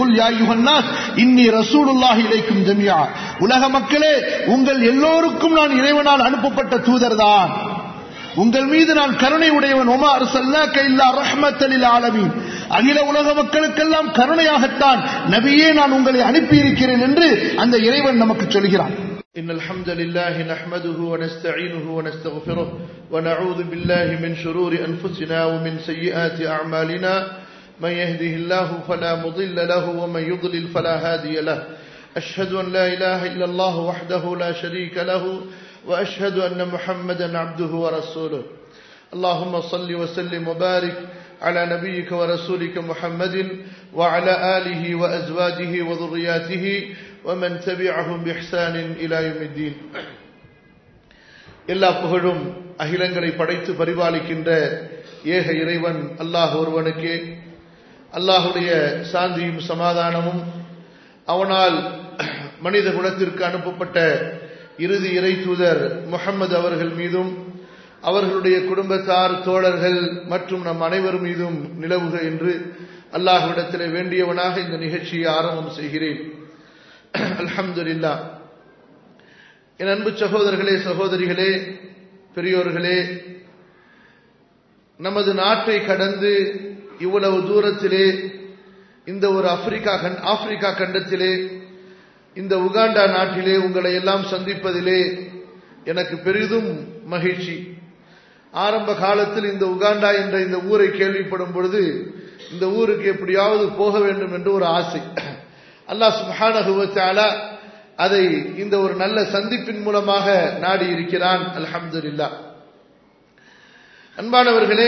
குல் யா யுஹன்னாஸ் இன்னி ரசூலுல்லாஹி இலைக்கும் ஜமியா உலக மக்களே உங்கள் எல்லோருக்கும் நான் இறைவனால் அனுப்பப்பட்ட தூதர்தான் உங்கள் மீது நான் கருணை உடையவன் ஒமா அரசல்லாக்க இல்லா ரஹ்மத்தலில் ஆலமீன் அகில உலக மக்களுக்கெல்லாம் கருணையாகத்தான் நபியே நான் உங்களை அனுப்பியிருக்கிறேன் என்று அந்த இறைவன் நமக்கு சொல்கிறான் إن الحمد لله نحمده ونستعينه ونستغفره ونعوذ بالله من شرور أنفسنا ومن سيئات أعمالنا من يهده الله فلا مضل له ومن يضلل فلا هادي له أشهد أن لا إله إلا الله وحده لا شريك له وأشهد أن محمدا عبده ورسوله اللهم صل وسلم وبارك على نبيك ورسولك محمد وعلى آله وأزواجه وذرياته ومن تبعهم بإحسان إلى يوم الدين எல்லா புகழும் அகிலங்களை படைத்து பரிபாலிக்கின்ற ஏக இறைவன் அல்லாஹ் ஒருவனுக்கே அல்லாஹுடைய சாந்தியும் சமாதானமும் அவனால் மனித குலத்திற்கு அனுப்பப்பட்ட இறுதி இறை தூதர் முகமது அவர்கள் மீதும் அவர்களுடைய குடும்பத்தார் தோழர்கள் மற்றும் நம் அனைவர் மீதும் நிலவுக என்று அல்லாஹ்விடத்தில் வேண்டியவனாக இந்த நிகழ்ச்சியை ஆரம்பம் செய்கிறேன் அல்ஹம்துலில்லா என் அன்பு சகோதரர்களே சகோதரிகளே பெரியோர்களே நமது நாட்டை கடந்து இவ்வளவு தூரத்திலே இந்த ஒரு ஆப்பிரிக்கா ஆப்பிரிக்கா கண்டத்திலே இந்த உகாண்டா நாட்டிலே உங்களை எல்லாம் சந்திப்பதிலே எனக்கு பெரிதும் மகிழ்ச்சி ஆரம்ப காலத்தில் இந்த உகாண்டா என்ற இந்த ஊரை கேள்விப்படும் பொழுது இந்த ஊருக்கு எப்படியாவது போக வேண்டும் என்று ஒரு ஆசை அல்லாஹ் சுபானகுவத்தாலா அதை இந்த ஒரு நல்ல சந்திப்பின் மூலமாக நாடி இருக்கிறான் அல்ஹம்துல்லா அன்பானவர்களே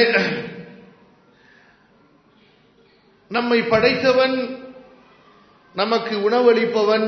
நம்மை படைத்தவன் நமக்கு உணவளிப்பவன்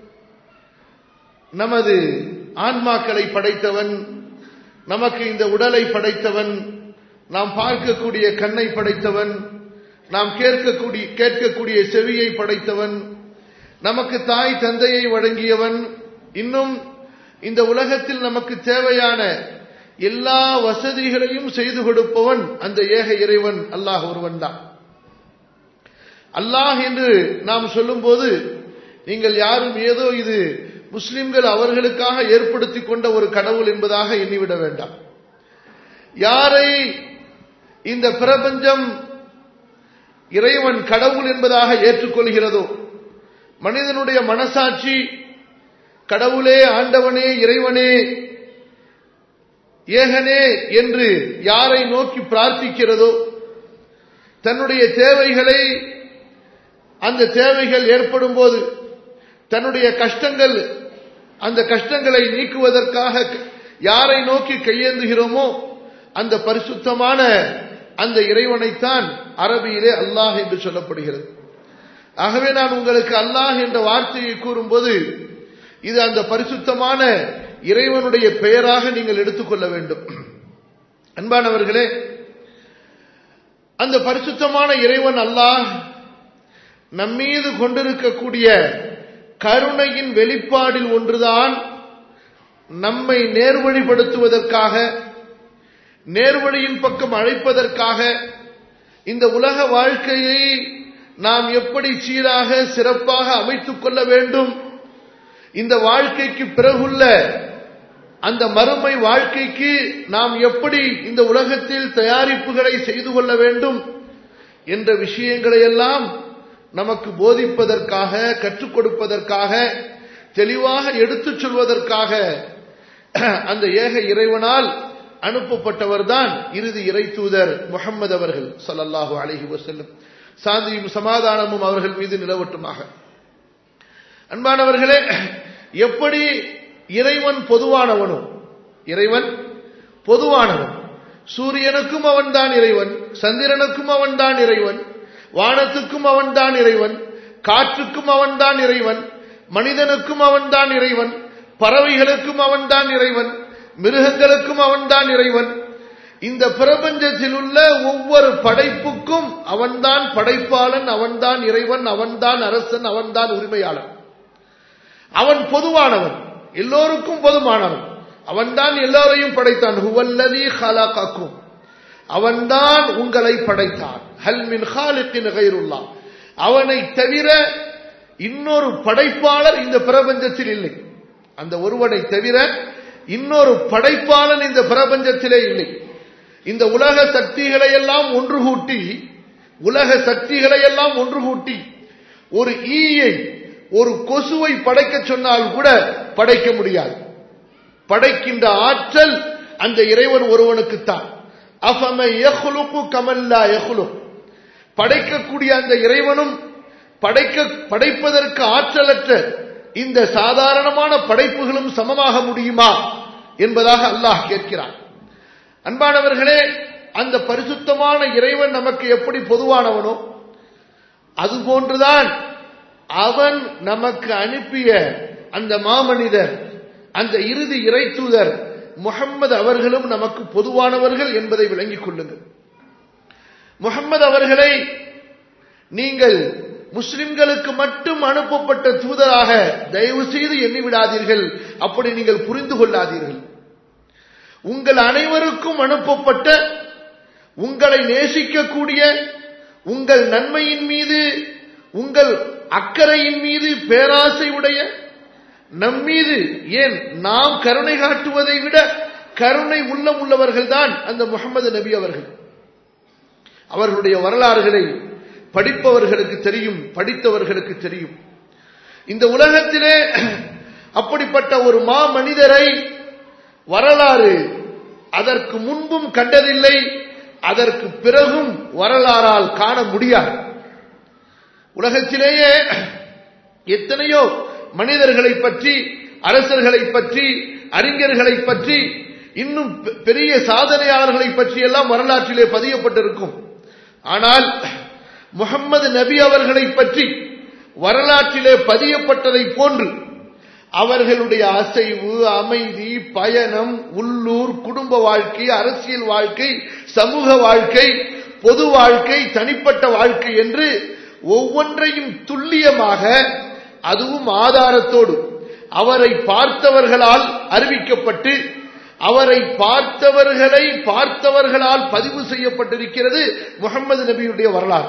நமது ஆன்மாக்களை படைத்தவன் நமக்கு இந்த உடலை படைத்தவன் நாம் பார்க்கக்கூடிய கண்ணை படைத்தவன் நாம் கேட்கக்கூடிய கேட்கக்கூடிய செவியை படைத்தவன் நமக்கு தாய் தந்தையை வழங்கியவன் இன்னும் இந்த உலகத்தில் நமக்கு தேவையான எல்லா வசதிகளையும் செய்து கொடுப்பவன் அந்த ஏக இறைவன் அல்லாஹ் ஒருவன் தான் அல்லாஹ் என்று நாம் சொல்லும்போது நீங்கள் யாரும் ஏதோ இது முஸ்லிம்கள் அவர்களுக்காக ஏற்படுத்தி கொண்ட ஒரு கடவுள் என்பதாக எண்ணிவிட வேண்டாம் யாரை இந்த பிரபஞ்சம் இறைவன் கடவுள் என்பதாக ஏற்றுக்கொள்கிறதோ மனிதனுடைய மனசாட்சி கடவுளே ஆண்டவனே இறைவனே ஏகனே என்று யாரை நோக்கி பிரார்த்திக்கிறதோ தன்னுடைய தேவைகளை அந்த தேவைகள் ஏற்படும் போது தன்னுடைய கஷ்டங்கள் அந்த கஷ்டங்களை நீக்குவதற்காக யாரை நோக்கி கையேந்துகிறோமோ அந்த பரிசுத்தமான அந்த இறைவனைத்தான் அரபியிலே அல்லாஹ் என்று சொல்லப்படுகிறது ஆகவே நான் உங்களுக்கு அல்லாஹ் என்ற வார்த்தையை கூறும்போது இது அந்த பரிசுத்தமான இறைவனுடைய பெயராக நீங்கள் எடுத்துக்கொள்ள வேண்டும் அன்பானவர்களே அந்த பரிசுத்தமான இறைவன் அல்லாஹ் நம்மீது கொண்டிருக்கக்கூடிய கருணையின் வெளிப்பாடில் ஒன்றுதான் நம்மை நேர்வழிப்படுத்துவதற்காக நேர்வழியின் பக்கம் அழைப்பதற்காக இந்த உலக வாழ்க்கையை நாம் எப்படி சீராக சிறப்பாக அமைத்துக் கொள்ள வேண்டும் இந்த வாழ்க்கைக்கு பிறகுள்ள அந்த மறுமை வாழ்க்கைக்கு நாம் எப்படி இந்த உலகத்தில் தயாரிப்புகளை செய்து கொள்ள வேண்டும் என்ற விஷயங்களை எல்லாம் நமக்கு போதிப்பதற்காக கற்றுக் கொடுப்பதற்காக தெளிவாக எடுத்துச் சொல்வதற்காக அந்த ஏக இறைவனால் அனுப்பப்பட்டவர் தான் இறுதி இறை தூதர் முகம்மது அவர்கள் சல்லல்லாஹு அலஹி வசல்லம் சாந்தியும் சமாதானமும் அவர்கள் மீது நிலவட்டுமாக அன்பானவர்களே எப்படி இறைவன் பொதுவானவனும் இறைவன் பொதுவானவன் சூரியனுக்கும் அவன்தான் இறைவன் சந்திரனுக்கும் அவன்தான் இறைவன் வானத்துக்கும் அவன்தான் இறைவன் காற்றுக்கும் அவன்தான் இறைவன் மனிதனுக்கும் அவன்தான் இறைவன் பறவைகளுக்கும் அவன்தான் இறைவன் மிருகங்களுக்கும் அவன்தான் இறைவன் இந்த பிரபஞ்சத்தில் உள்ள ஒவ்வொரு படைப்புக்கும் அவன்தான் படைப்பாளன் அவன்தான் இறைவன் அவன்தான் அரசன் அவன்தான் உரிமையாளன் அவன் பொதுவானவன் எல்லோருக்கும் பொதுவானவன் அவன்தான் எல்லோரையும் படைத்தான் ஹுவல்லதி ஹலாகாக்கும் அவன்தான் உங்களை படைத்தான் ஹல் மின் ஹாலிக்கின் கைருல்லா அவனை தவிர இன்னொரு படைப்பாளர் இந்த பிரபஞ்சத்தில் இல்லை அந்த ஒருவனை தவிர இன்னொரு படைப்பாளன் இந்த பிரபஞ்சத்திலே இல்லை இந்த உலக சக்திகளை எல்லாம் ஒன்று கூட்டி உலக சக்திகளை எல்லாம் ஒன்று கூட்டி ஒரு ஈயை ஒரு கொசுவை படைக்க சொன்னால் கூட படைக்க முடியாது படைக்கின்ற ஆற்றல் அந்த இறைவன் ஒருவனுக்குத்தான் அஃபமை யஹ்லுகு கமல்லா யஹ்லுக் படைக்கக்கூடிய அந்த இறைவனும் படைக்க படைப்பதற்கு ஆற்றலற்ற இந்த சாதாரணமான படைப்புகளும் சமமாக முடியுமா என்பதாக அல்லாஹ் கேட்கிறான் அன்பானவர்களே அந்த பரிசுத்தமான இறைவன் நமக்கு எப்படி பொதுவானவனோ அதுபோன்றுதான் அவன் நமக்கு அனுப்பிய அந்த மாமனிதர் அந்த இறுதி இறைத்தூதர் முகம்மது அவர்களும் நமக்கு பொதுவானவர்கள் என்பதை விளங்கிக் கொள்ளுங்கள் முகம்மது அவர்களை நீங்கள் முஸ்லிம்களுக்கு மட்டும் அனுப்பப்பட்ட தூதராக தயவு செய்து எண்ணிவிடாதீர்கள் அப்படி நீங்கள் புரிந்து கொள்ளாதீர்கள் உங்கள் அனைவருக்கும் அனுப்பப்பட்ட உங்களை நேசிக்கக்கூடிய உங்கள் நன்மையின் மீது உங்கள் அக்கறையின் மீது பேராசை உடைய நம்மீது ஏன் நாம் கருணை காட்டுவதை விட கருணை உள்ளம் உள்ளவர்கள் தான் அந்த முகமது நபி அவர்கள் அவர்களுடைய வரலாறுகளை படிப்பவர்களுக்கு தெரியும் படித்தவர்களுக்கு தெரியும் இந்த உலகத்திலே அப்படிப்பட்ட ஒரு மா மனிதரை வரலாறு அதற்கு முன்பும் கண்டதில்லை அதற்கு பிறகும் வரலாறால் காண முடியாது உலகத்திலேயே எத்தனையோ மனிதர்களை பற்றி அரசர்களை பற்றி அறிஞர்களை பற்றி இன்னும் பெரிய சாதனையாளர்களை பற்றி எல்லாம் வரலாற்றிலே பதியப்பட்டிருக்கும் ஆனால் முகம்மது நபி அவர்களை பற்றி வரலாற்றிலே பதியப்பட்டதை போன்று அவர்களுடைய அசைவு அமைதி பயணம் உள்ளூர் குடும்ப வாழ்க்கை அரசியல் வாழ்க்கை சமூக வாழ்க்கை பொது வாழ்க்கை தனிப்பட்ட வாழ்க்கை என்று ஒவ்வொன்றையும் துல்லியமாக அதுவும் ஆதாரத்தோடு அவரை பார்த்தவர்களால் அறிவிக்கப்பட்டு அவரை பார்த்தவர்களை பார்த்தவர்களால் பதிவு செய்யப்பட்டிருக்கிறது முகமது நபியுடைய வரலாறு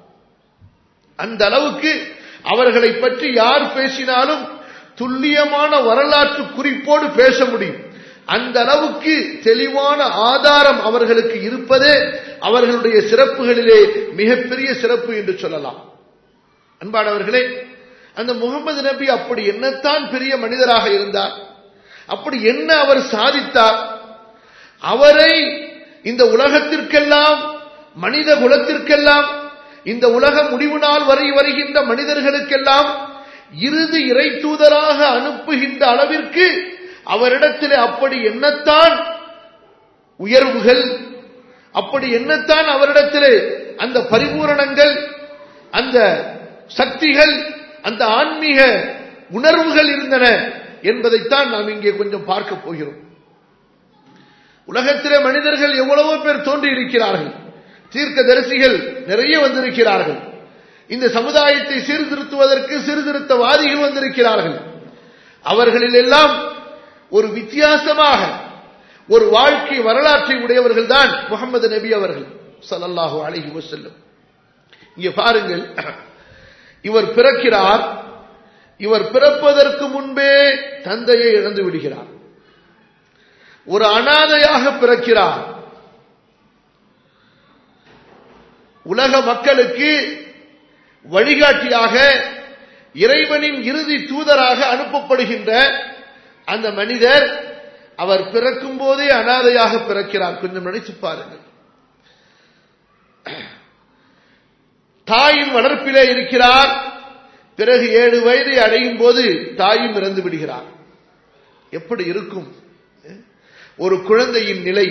அந்த அளவுக்கு அவர்களை பற்றி யார் பேசினாலும் துல்லியமான வரலாற்று குறிப்போடு பேச முடியும் அந்த அளவுக்கு தெளிவான ஆதாரம் அவர்களுக்கு இருப்பதே அவர்களுடைய சிறப்புகளிலே மிகப்பெரிய சிறப்பு என்று சொல்லலாம் அன்பானவர்களே அந்த முகமது நபி அப்படி என்னத்தான் பெரிய மனிதராக இருந்தார் அப்படி என்ன அவர் சாதித்தார் அவரை இந்த உலகத்திற்கெல்லாம் மனித குலத்திற்கெல்லாம் இந்த உலக முடிவு நாள் வரை வருகின்ற மனிதர்களுக்கெல்லாம் இறுதி இறை தூதராக அனுப்புகின்ற அளவிற்கு அவரிடத்தில் அப்படி என்னத்தான் உயர்வுகள் அப்படி என்னத்தான் அவரிடத்திலே அந்த பரிபூரணங்கள் அந்த சக்திகள் அந்த ஆன்மீக உணர்வுகள் இருந்தன என்பதைத்தான் நாம் இங்கே கொஞ்சம் பார்க்க போகிறோம் உலகத்திலே மனிதர்கள் எவ்வளவோ பேர் தோன்றி இருக்கிறார்கள் தீர்க்க தரிசிகள் நிறைய வந்திருக்கிறார்கள் இந்த சமுதாயத்தை சீர்திருத்துவதற்கு சீர்திருத்தவாதிகள் வந்திருக்கிறார்கள் அவர்களில் எல்லாம் ஒரு வித்தியாசமாக ஒரு வாழ்க்கை வரலாற்றை உடையவர்கள் தான் முகமது நபி அவர்கள் சல்லல்லாஹு அலஹி வசல்லம் இங்கே பாருங்கள் இவர் பிறக்கிறார் இவர் பிறப்பதற்கு முன்பே தந்தையை இழந்து விடுகிறார் ஒரு அனாதையாக பிறக்கிறார் உலக மக்களுக்கு வழிகாட்டியாக இறைவனின் இறுதி தூதராக அனுப்பப்படுகின்ற அந்த மனிதர் அவர் பிறக்கும் போதே அனாதையாக பிறக்கிறார் கொஞ்சம் நினைச்சு பாருங்கள் தாயின் வளர்ப்பிலே இருக்கிறார் பிறகு ஏழு வயதை அடையும் போது தாயும் இறந்து விடுகிறார் எப்படி இருக்கும் ஒரு குழந்தையின் நிலை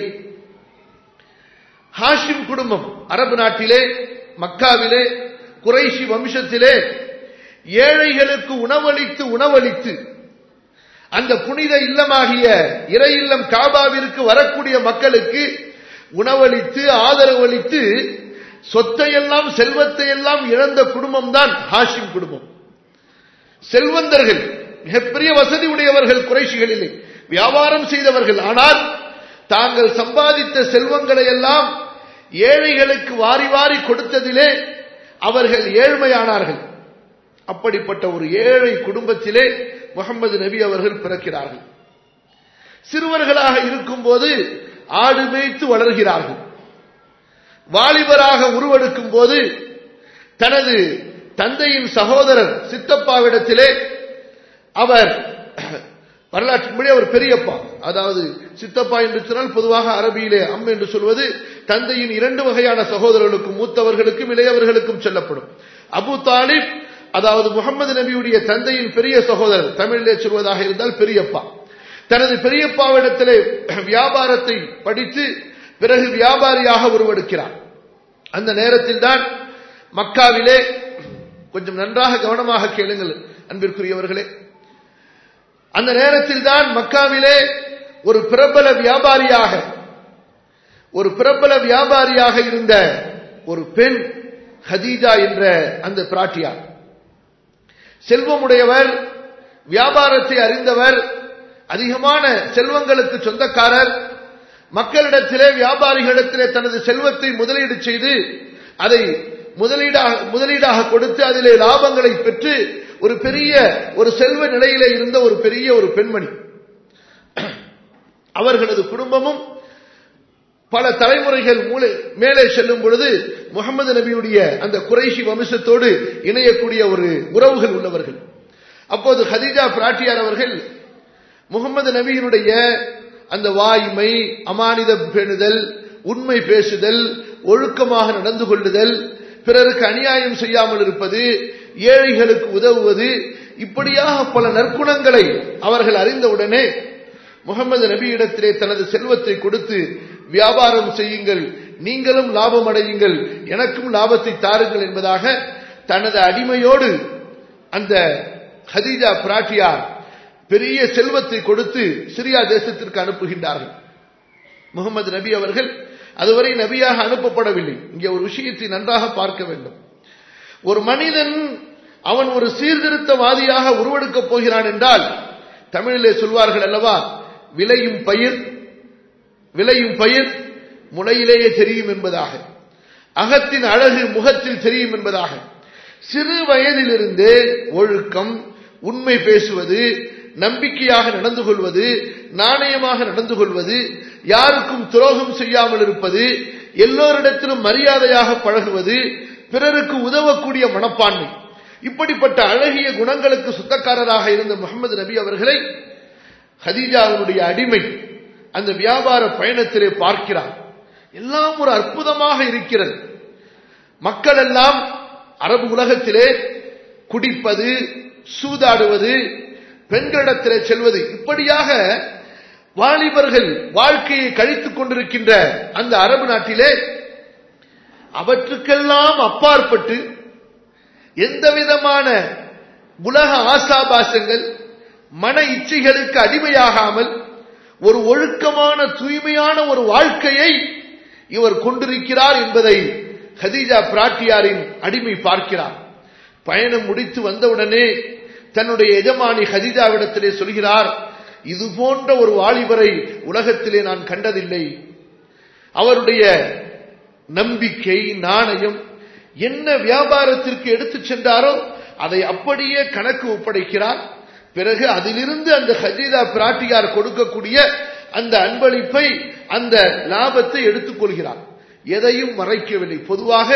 ஹாஷிம் குடும்பம் அரபு நாட்டிலே மக்காவிலே குறைஷி வம்சத்திலே ஏழைகளுக்கு உணவளித்து உணவளித்து அந்த புனித இல்லமாகிய இறை இல்லம் காபாவிற்கு வரக்கூடிய மக்களுக்கு உணவளித்து ஆதரவளித்து சொத்தையெல்லாம் செல்வத்தையெல்லாம் இழந்த குடும்பம் தான் ஹாஷிம் குடும்பம் செல்வந்தர்கள் மிகப்பெரிய வசதி உடையவர்கள் குறைஷிகளிலே வியாபாரம் செய்தவர்கள் ஆனால் தாங்கள் சம்பாதித்த செல்வங்களை எல்லாம் ஏழைகளுக்கு வாரி வாரி கொடுத்ததிலே அவர்கள் ஏழ்மையானார்கள் அப்படிப்பட்ட ஒரு ஏழை குடும்பத்திலே முகமது நபி அவர்கள் பிறக்கிறார்கள் சிறுவர்களாக இருக்கும்போது ஆடு மேய்த்து வளர்கிறார்கள் வாலிபராக உருவெடுக்கும் போது தனது தந்தையின் சகோதரர் சித்தப்பாவிடத்திலே அவர் வரலாற்றின்படி அவர் பெரியப்பா அதாவது சித்தப்பா என்று சொன்னால் பொதுவாக அரபியிலே அம் என்று சொல்வது தந்தையின் இரண்டு வகையான சகோதரர்களுக்கும் மூத்தவர்களுக்கும் இளையவர்களுக்கும் சொல்லப்படும் அபு தாலிப் அதாவது முகமது நபியுடைய தந்தையின் பெரிய சகோதரர் தமிழிலே சொல்வதாக இருந்தால் பெரியப்பா தனது பெரியப்பாவிடத்திலே வியாபாரத்தை படித்து பிறகு வியாபாரியாக உருவெடுக்கிறார் அந்த நேரத்தில் தான் மக்காவிலே கொஞ்சம் நன்றாக கவனமாக கேளுங்கள் அன்பிற்குரியவர்களே அந்த நேரத்தில் தான் மக்காவிலே ஒரு பிரபல வியாபாரியாக ஒரு பிரபல வியாபாரியாக இருந்த ஒரு பெண் ஹதீஜா என்ற அந்த பிராட்டியார் செல்வமுடையவர் வியாபாரத்தை அறிந்தவர் அதிகமான செல்வங்களுக்கு சொந்தக்காரர் மக்களிடத்திலே வியாபாரிகளிடத்திலே தனது செல்வத்தை முதலீடு செய்து அதை முதலீடாக முதலீடாக கொடுத்து அதிலே லாபங்களை பெற்று ஒரு பெரிய ஒரு செல்வ நிலையிலே இருந்த ஒரு பெரிய ஒரு பெண்மணி அவர்களது குடும்பமும் பல தலைமுறைகள் மூளை மேலே செல்லும் பொழுது முகமது நபியுடைய அந்த குறைஷி வம்சத்தோடு இணையக்கூடிய ஒரு உறவுகள் உள்ளவர்கள் அப்போது ஹதீஜா பிராட்டியார் அவர்கள் முகமது நபியினுடைய அந்த வாய்மை அமானித பேணுதல் உண்மை பேசுதல் ஒழுக்கமாக நடந்து கொள்ளுதல் பிறருக்கு அநியாயம் செய்யாமல் இருப்பது ஏழைகளுக்கு உதவுவது இப்படியாக பல நற்குணங்களை அவர்கள் அறிந்தவுடனே முகமது நபியிடத்திலே தனது செல்வத்தை கொடுத்து வியாபாரம் செய்யுங்கள் நீங்களும் லாபம் அடையுங்கள் எனக்கும் லாபத்தை தாருங்கள் என்பதாக தனது அடிமையோடு அந்த ஹதீஜா பிராட்டியார் பெரிய செல்வத்தை கொடுத்து சிரியா தேசத்திற்கு அனுப்புகின்றார்கள் முகமது நபி அவர்கள் அதுவரை நபியாக அனுப்பப்படவில்லை இங்கே ஒரு விஷயத்தை நன்றாக பார்க்க வேண்டும் ஒரு மனிதன் அவன் ஒரு சீர்திருத்தவாதியாக உருவெடுக்கப் போகிறான் என்றால் தமிழிலே சொல்வார்கள் அல்லவா விளையும் பயிர் விளையும் பயிர் முளையிலேயே தெரியும் என்பதாக அகத்தின் அழகு முகத்தில் தெரியும் என்பதாக சிறு வயதிலிருந்து ஒழுக்கம் உண்மை பேசுவது நம்பிக்கையாக நடந்து கொள்வது நாணயமாக நடந்து கொள்வது யாருக்கும் துரோகம் செய்யாமல் இருப்பது எல்லோரிடத்திலும் மரியாதையாக பழகுவது பிறருக்கு உதவக்கூடிய மனப்பான்மை இப்படிப்பட்ட அழகிய குணங்களுக்கு சுத்தக்காரராக இருந்த முகமது நபி அவர்களை ஹதீஜாவினுடைய அடிமை அந்த வியாபார பயணத்திலே பார்க்கிறார் எல்லாம் ஒரு அற்புதமாக இருக்கிறது மக்கள் எல்லாம் அரபு உலகத்திலே குடிப்பது சூதாடுவது பெண்களிடத்திலே செல்வது இப்படியாக வாலிபர்கள் வாழ்க்கையை கழித்துக் கொண்டிருக்கின்ற அந்த அரபு நாட்டிலே அவற்றுக்கெல்லாம் அப்பாற்பட்டு எந்த விதமான உலக ஆசாபாசங்கள் மன இச்சைகளுக்கு அடிமையாகாமல் ஒரு ஒழுக்கமான தூய்மையான ஒரு வாழ்க்கையை இவர் கொண்டிருக்கிறார் என்பதை ஹதீஜா பிராட்டியாரின் அடிமை பார்க்கிறார் பயணம் முடித்து வந்தவுடனே தன்னுடைய எஜமானி ஹதீஜாவிடத்திலே சொல்கிறார் இது போன்ற ஒரு வாலிபரை உலகத்திலே நான் கண்டதில்லை அவருடைய நம்பிக்கை நாணயம் என்ன வியாபாரத்திற்கு எடுத்துச் சென்றாரோ அதை அப்படியே கணக்கு ஒப்படைக்கிறார் பிறகு அதிலிருந்து அந்த ஹஜீதா பிராட்டியார் கொடுக்கக்கூடிய அந்த அன்பளிப்பை அந்த லாபத்தை எடுத்துக்கொள்கிறார் எதையும் மறைக்கவில்லை பொதுவாக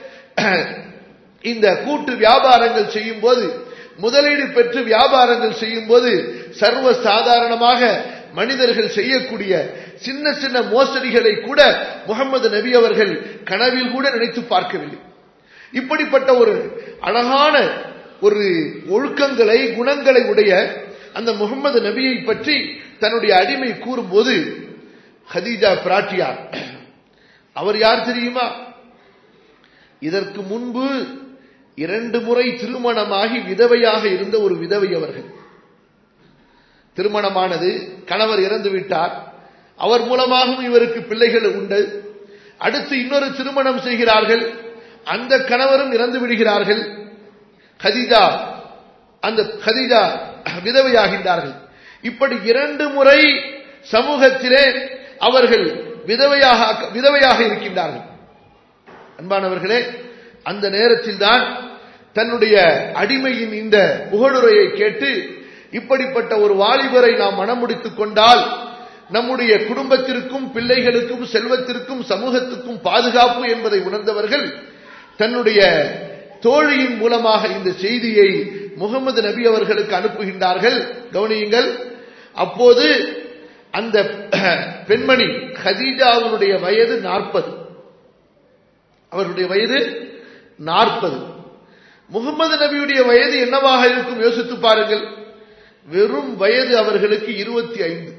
இந்த கூட்டு வியாபாரங்கள் செய்யும் போது முதலீடு பெற்று வியாபாரங்கள் செய்யும் போது சர்வ சாதாரணமாக மனிதர்கள் செய்யக்கூடிய சின்ன சின்ன மோசடிகளை கூட முகமது நபி அவர்கள் கனவில் கூட நினைத்து பார்க்கவில்லை இப்படிப்பட்ட ஒரு அழகான ஒரு ஒழுக்கங்களை குணங்களை உடைய அந்த முகமது நபியை பற்றி தன்னுடைய அடிமை கூறும்போது ஹதீஜா பிராட்டியார் அவர் யார் தெரியுமா இதற்கு முன்பு இரண்டு முறை திருமணமாகி விதவையாக இருந்த ஒரு விதவை அவர்கள் திருமணமானது கணவர் இறந்து விட்டார் அவர் மூலமாகவும் இவருக்கு பிள்ளைகள் உண்டு அடுத்து இன்னொரு திருமணம் செய்கிறார்கள் அந்த கணவரும் இறந்து விடுகிறார்கள் ஹதிஜா அந்த ஹதிஜா விதவையாகின்றார்கள் இப்படி இரண்டு முறை சமூகத்திலே அவர்கள் விதவையாக விதவையாக இருக்கின்றார்கள் அன்பானவர்களே அந்த நேரத்தில் தான் தன்னுடைய அடிமையின் இந்த புகழுரையை கேட்டு இப்படிப்பட்ட ஒரு வாலிபரை நாம் மனமுடித்துக் கொண்டால் நம்முடைய குடும்பத்திற்கும் பிள்ளைகளுக்கும் செல்வத்திற்கும் சமூகத்துக்கும் பாதுகாப்பு என்பதை உணர்ந்தவர்கள் தன்னுடைய தோழியின் மூலமாக இந்த செய்தியை முகமது நபி அவர்களுக்கு அனுப்புகின்றார்கள் கவனியுங்கள் அப்போது அந்த பெண்மணி ஹதீஜாவுடைய வயது நாற்பது அவருடைய வயது நாற்பது முகமது நபியுடைய வயது என்னவாக இருக்கும் யோசித்து பாருங்கள் வெறும் வயது அவர்களுக்கு இருபத்தி ஐந்து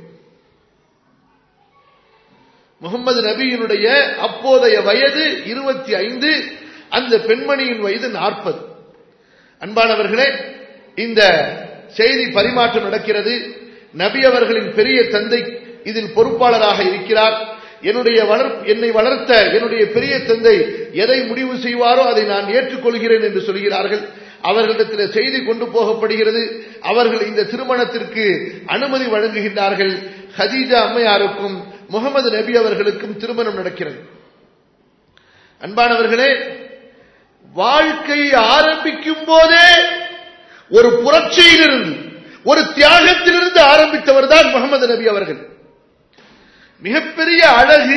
முகமது நபியினுடைய அப்போதைய வயது இருபத்தி ஐந்து அந்த பெண்மணியின் வயது நாற்பது அன்பானவர்களே இந்த செய்தி பரிமாற்றம் நடக்கிறது நபி அவர்களின் பெரிய தந்தை இதில் பொறுப்பாளராக இருக்கிறார் என்னுடைய வளர் என்னை வளர்த்த என்னுடைய பெரிய தந்தை எதை முடிவு செய்வாரோ அதை நான் ஏற்றுக்கொள்கிறேன் என்று சொல்கிறார்கள் அவர்களிடத்தில் செய்தி கொண்டு போகப்படுகிறது அவர்கள் இந்த திருமணத்திற்கு அனுமதி வழங்குகின்றார்கள் ஹதீஜா அம்மையாருக்கும் முகமது நபி அவர்களுக்கும் திருமணம் நடக்கிறது அன்பானவர்களே வாழ்க்கையை ஆரம்பிக்கும் போதே ஒரு புரட்சியிலிருந்து ஒரு தியாகத்திலிருந்து ஆரம்பித்தவர் தான் முகமது நபி அவர்கள் மிகப்பெரிய அழகு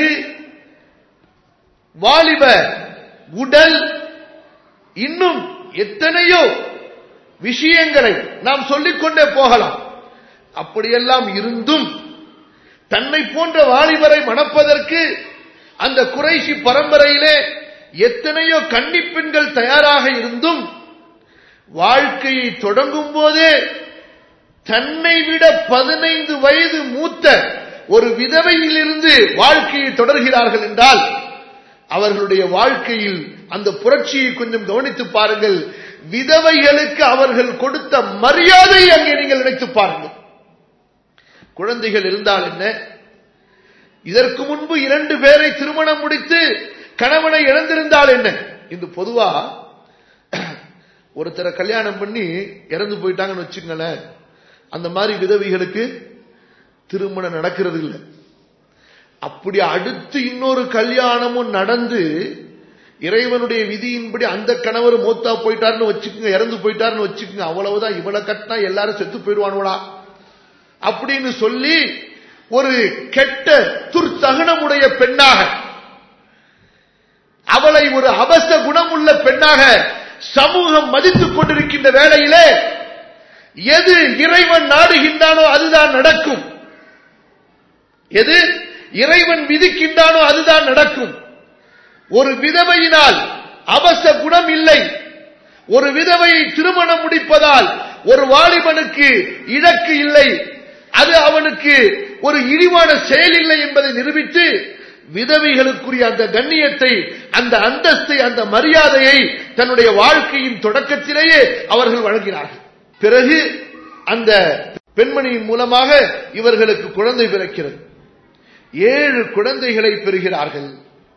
வாலிப உடல் இன்னும் எத்தனையோ விஷயங்களை நாம் சொல்லிக்கொண்டே போகலாம் அப்படியெல்லாம் இருந்தும் தன்னை போன்ற வாலிபரை மணப்பதற்கு அந்த குறைசி பரம்பரையிலே எத்தனையோ கன்னிப்பெண்கள் தயாராக இருந்தும் வாழ்க்கையை தொடங்கும் போதே தன்னை விட பதினைந்து வயது மூத்த ஒரு விதவையிலிருந்து வாழ்க்கையை தொடர்கிறார்கள் என்றால் அவர்களுடைய வாழ்க்கையில் அந்த புரட்சியை கொஞ்சம் கவனித்து பாருங்கள் விதவைகளுக்கு அவர்கள் கொடுத்த மரியாதை அங்கே நீங்கள் நினைத்து பாருங்கள் குழந்தைகள் இருந்தால் என்ன இதற்கு முன்பு இரண்டு பேரை திருமணம் முடித்து கணவனை இழந்திருந்தால் என்ன இது பொதுவா ஒருத்தரை கல்யாணம் பண்ணி இறந்து போயிட்டாங்கன்னு வச்சுங்களேன் அந்த மாதிரி விதவிகளுக்கு திருமணம் நடக்கிறது இல்லை அப்படி அடுத்து இன்னொரு கல்யாணமும் நடந்து இறைவனுடைய விதியின்படி அந்த கணவர் மூத்தா போயிட்டாருன்னு வச்சுக்கோங்க இறந்து போயிட்டாருன்னு வச்சுக்கோங்க அவ்வளவுதான் இவளை கட்டினா எல்லாரும் செத்து போயிடுவானுவா அப்படின்னு சொல்லி ஒரு கெட்ட துர்த்தகனமுடைய பெண்ணாக அவளை ஒரு அவச குணமுள்ள பெண்ணாக சமூகம் மதித்துக் கொண்டிருக்கின்ற வேளையிலே எது இறைவன் நாடுகின்றானோ அதுதான் நடக்கும் எது இறைவன் விதிக்கின்றானோ அதுதான் நடக்கும் ஒரு விதவையினால் அவச குணம் இல்லை ஒரு விதவையை திருமணம் முடிப்பதால் ஒரு வாலிபனுக்கு இலக்கு இல்லை அது அவனுக்கு ஒரு இழிவான செயல் இல்லை என்பதை நிரூபித்து விதவைகளுக்குரிய அந்த கண்ணியத்தை அந்த அந்தஸ்தை அந்த மரியாதையை தன்னுடைய வாழ்க்கையின் தொடக்கத்திலேயே அவர்கள் வழங்கினார்கள் பிறகு அந்த பெண்மணியின் மூலமாக இவர்களுக்கு குழந்தை பிறக்கிறது ஏழு குழந்தைகளை பெறுகிறார்கள்